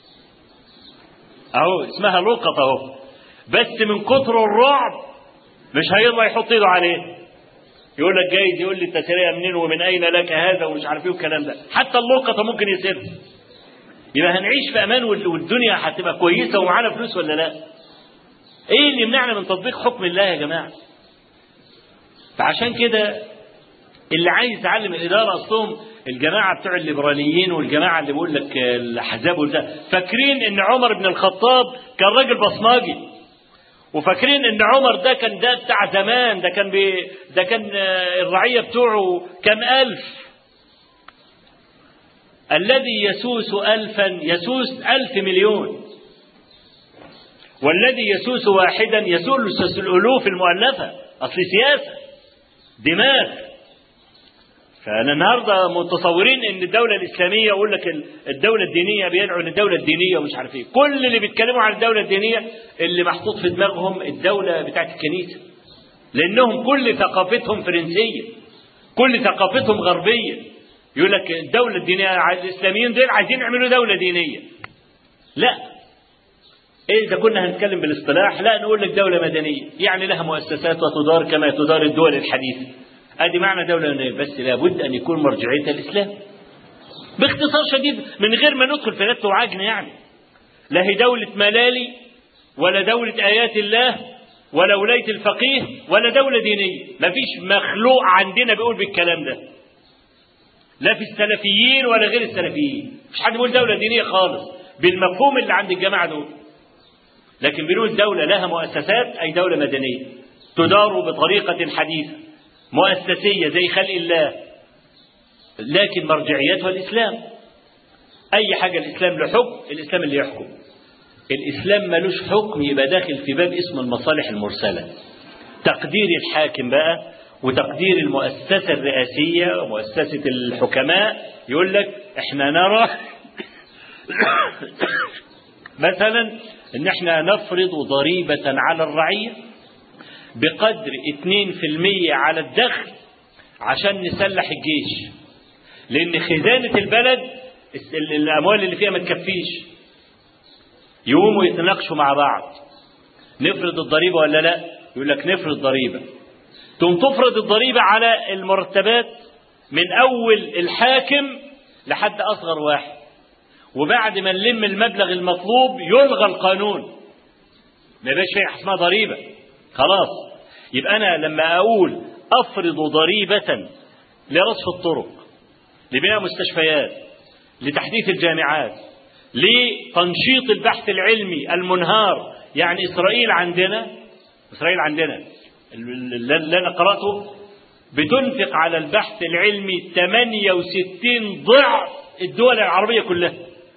اهو اسمها لقط اهو بس من كتر الرعب مش هيرضى يحط ايده عليه يقول لك جايز يقول لي انت سرقه منين ومن اين لك هذا ومش عارف ايه والكلام ده حتى اللقطه ممكن يسر يبقى هنعيش في امان وال- والدنيا هتبقى كويسه ومعانا فلوس ولا لا ايه اللي يمنعنا من تطبيق حكم الله يا جماعه فعشان كده اللي عايز يتعلم الاداره اصلهم الجماعه بتوع الليبراليين والجماعه اللي بيقول لك الاحزاب والبتاع فاكرين ان عمر بن الخطاب كان راجل بصماجي وفاكرين ان عمر ده كان ده بتاع زمان ده كان بي ده كان آه، الرعيه بتوعه كام الف الذي يسوس الفا يسوس الف مليون والذي يسوس واحدا يسوس الالوف المؤلفه اصل سياسه دماغ فانا النهارده متصورين ان الدوله الاسلاميه يقول لك ال- الدوله الدينيه بيدعوا للدوله الدينيه ومش عارف ايه كل اللي بيتكلموا عن الدوله الدينيه اللي محطوط في دماغهم الدوله بتاعت الكنيسه لانهم كل ثقافتهم فرنسيه كل ثقافتهم غربيه يقول لك الدوله الدينيه ع- الاسلاميين دول عايزين يعملوا دوله دينيه لا إيه إذا كنا هنتكلم بالاصطلاح لا نقول لك دولة مدنية يعني لها مؤسسات وتدار كما تدار الدول الحديثة ادي معنى دولة مدنية بس لابد ان يكون مرجعيتها الاسلام باختصار شديد من غير ما ندخل في لت وعجن يعني لا هي دولة ملالي ولا دولة آيات الله ولا ولاية الفقيه ولا دولة دينية مفيش مخلوق عندنا بيقول بالكلام ده لا في السلفيين ولا غير السلفيين مش حد بيقول دولة دينية خالص بالمفهوم اللي عند الجماعة دول لكن بنقول دولة لها مؤسسات أي دولة مدنية تدار بطريقة حديثة مؤسسية زي خلق الله لكن مرجعيتها الإسلام أي حاجة الإسلام له حكم الإسلام اللي يحكم الإسلام ملوش حكم يبقى داخل في باب اسمه المصالح المرسلة تقدير الحاكم بقى وتقدير المؤسسة الرئاسية ومؤسسة الحكماء يقول لك احنا نرى مثلا ان احنا نفرض ضريبة على الرعية بقدر 2% على الدخل عشان نسلح الجيش لان خزانة البلد ال- الاموال اللي فيها ما تكفيش يقوموا يتناقشوا مع بعض نفرض الضريبة ولا لا يقول لك نفرض ضريبة تقوم تفرض الضريبة على المرتبات من أول الحاكم لحد أصغر واحد وبعد ما نلم المبلغ المطلوب يلغى القانون ما يبقاش فيه حاجة اسمها ضريبة خلاص يبقى أنا لما أقول أفرض ضريبة لرصف الطرق لبناء مستشفيات لتحديث الجامعات لتنشيط البحث العلمي المنهار يعني إسرائيل عندنا إسرائيل عندنا اللي اللي أنا قرأته بتنفق على البحث العلمي 68 ضعف الدول العربية كلها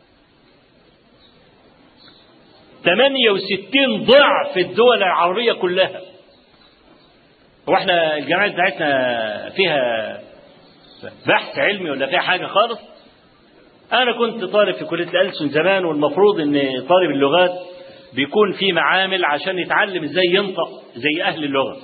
68 ضعف الدول العربية كلها هو احنا الجامعات بتاعتنا فيها بحث علمي ولا فيها حاجة خالص أنا كنت طالب في كلية الألسن زمان والمفروض إن طالب اللغات بيكون في معامل عشان يتعلم إزاي ينطق زي أهل اللغة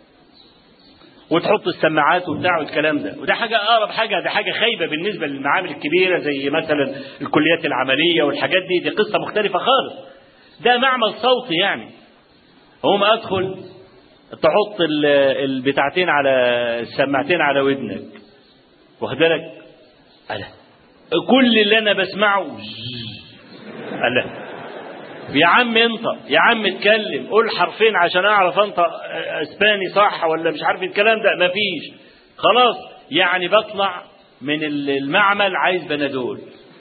وتحط السماعات وبتاع والكلام ده وده حاجة أقرب حاجة ده حاجة خايبة بالنسبة للمعامل الكبيرة زي مثلا الكليات العملية والحاجات دي دي قصة مختلفة خالص ده معمل صوتي يعني هم أدخل تحط ال- البتاعتين على السماعتين على ودنك واخد بالك ألا كل اللي أنا بسمعه ألا يا عم انطق يا عم اتكلم قول حرفين عشان اعرف انطق اسباني صح ولا مش عارف الكلام ده مفيش خلاص يعني بطلع من المعمل عايز بنادول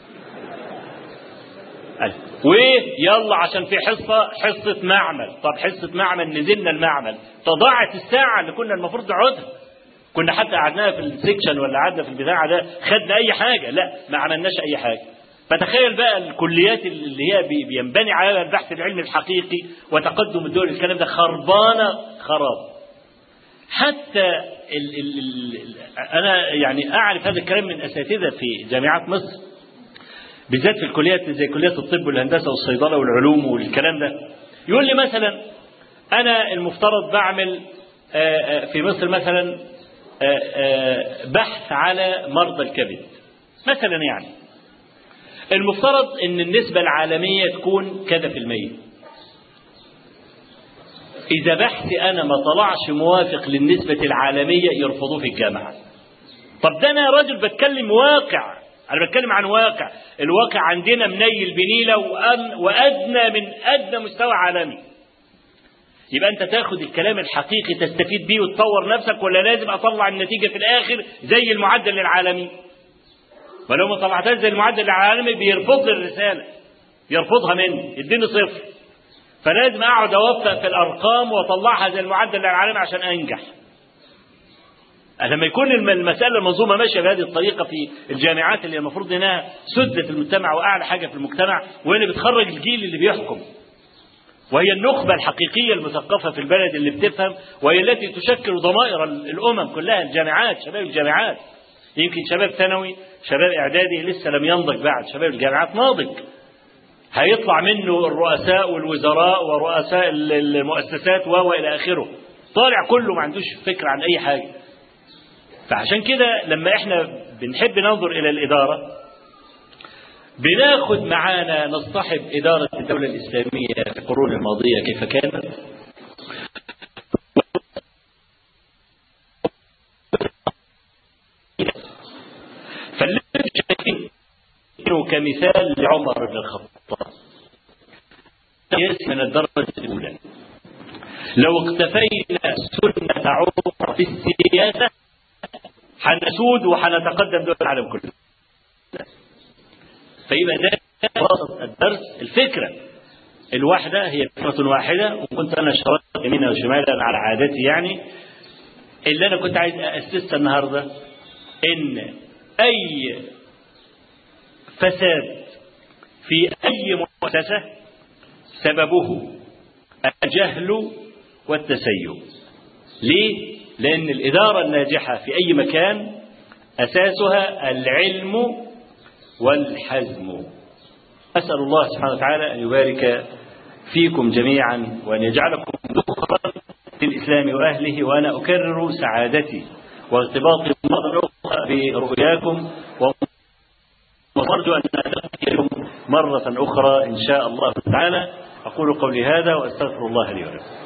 قال، وايه يلا عشان في حصه حصه معمل طب حصه معمل نزلنا المعمل تضاعت الساعه اللي كنا المفروض نقعدها كنا حتى قعدناها في السكشن ولا قعدنا في البتاع ده خدنا اي حاجه لا ما عملناش اي حاجه فتخيل بقى الكليات اللي هي بي- بينبني عليها البحث العلمي الحقيقي وتقدم الدول الكلام ده خربانه خراب حتى ال ال ال انا يعني اعرف هذا الكلام من اساتذه في جامعات مصر بالذات في الكليات زي كليات الطب والهندسه والصيدله والعلوم والكلام ده يقول لي مثلا انا المفترض بعمل آه، آه، في مصر مثلا آه، آه، بحث على مرضى الكبد مثلا يعني المفترض ان النسبة العالمية تكون كذا في المية إذا بحثي أنا ما طلعش موافق للنسبة العالمية يرفضوه في الجامعة طب ده أنا راجل بتكلم واقع أنا بتكلم عن واقع الواقع عندنا منيل بنيلة وأن- وأدنى من أدنى مستوى عالمي يبقى أنت تاخد الكلام الحقيقي تستفيد بيه وتطور نفسك ولا لازم أطلع النتيجة في الآخر زي المعدل العالمي ولو ما طلعتهاش زي المعدل العالمي بيرفض لي الرسالة يرفضها مني يديني صفر فلازم اقعد اوفق في الارقام واطلعها زي المعدل العالمي عشان انجح لما يكون الم- المسألة المنظومة ماشية بهذه الطريقة في الجامعات اللي المفروض انها سدة المجتمع واعلى حاجة في المجتمع وهي اللي بتخرج الجيل اللي بيحكم وهي النخبة الحقيقية المثقفة في البلد اللي بتفهم وهي التي تشكل ضمائر ال- الأمم كلها الجامعات شباب الجامعات يمكن شباب ثانوي شباب إعدادي لسه لم ينضج بعد شباب الجامعات ناضج هيطلع منه الرؤساء والوزراء ورؤساء ال- المؤسسات و إلى آخره طالع كله ما عندوش فكرة عن أي حاجة فعشان كده لما احنا بنحب ننظر إلى الإدارة بناخد معانا نصطحب إدارة الدولة الإسلامية في القرون الماضية كيف كانت فاللي شايفينه كمثال لعمر بن الخطاب يأس من الدرجة الأولى لو اقتفينا سنة عمر في السياسة حنسود وحنتقدم دول العالم كله فيبقى ده خلاصة الدرس الفكرة الواحدة هي فكرة واحدة وكنت أنا شرطت يمينا وشمالا على عادتي يعني اللي أنا كنت عايز أسسها النهاردة إن أي فساد في أي مؤسسة سببه الجهل والتسيب ليه؟ لأن الإدارة الناجحة في أي مكان أساسها العلم والحزم أسأل الله سبحانه وتعالى أن يبارك فيكم جميعا وأن يجعلكم ذخرا للإسلام وأهله وأنا أكرر سعادتي وارتباطي مرة أخرى برؤياكم وأرجو أن أتقيكم مرة أخرى إن شاء الله تعالى أقول قولي هذا وأستغفر الله لي ولكم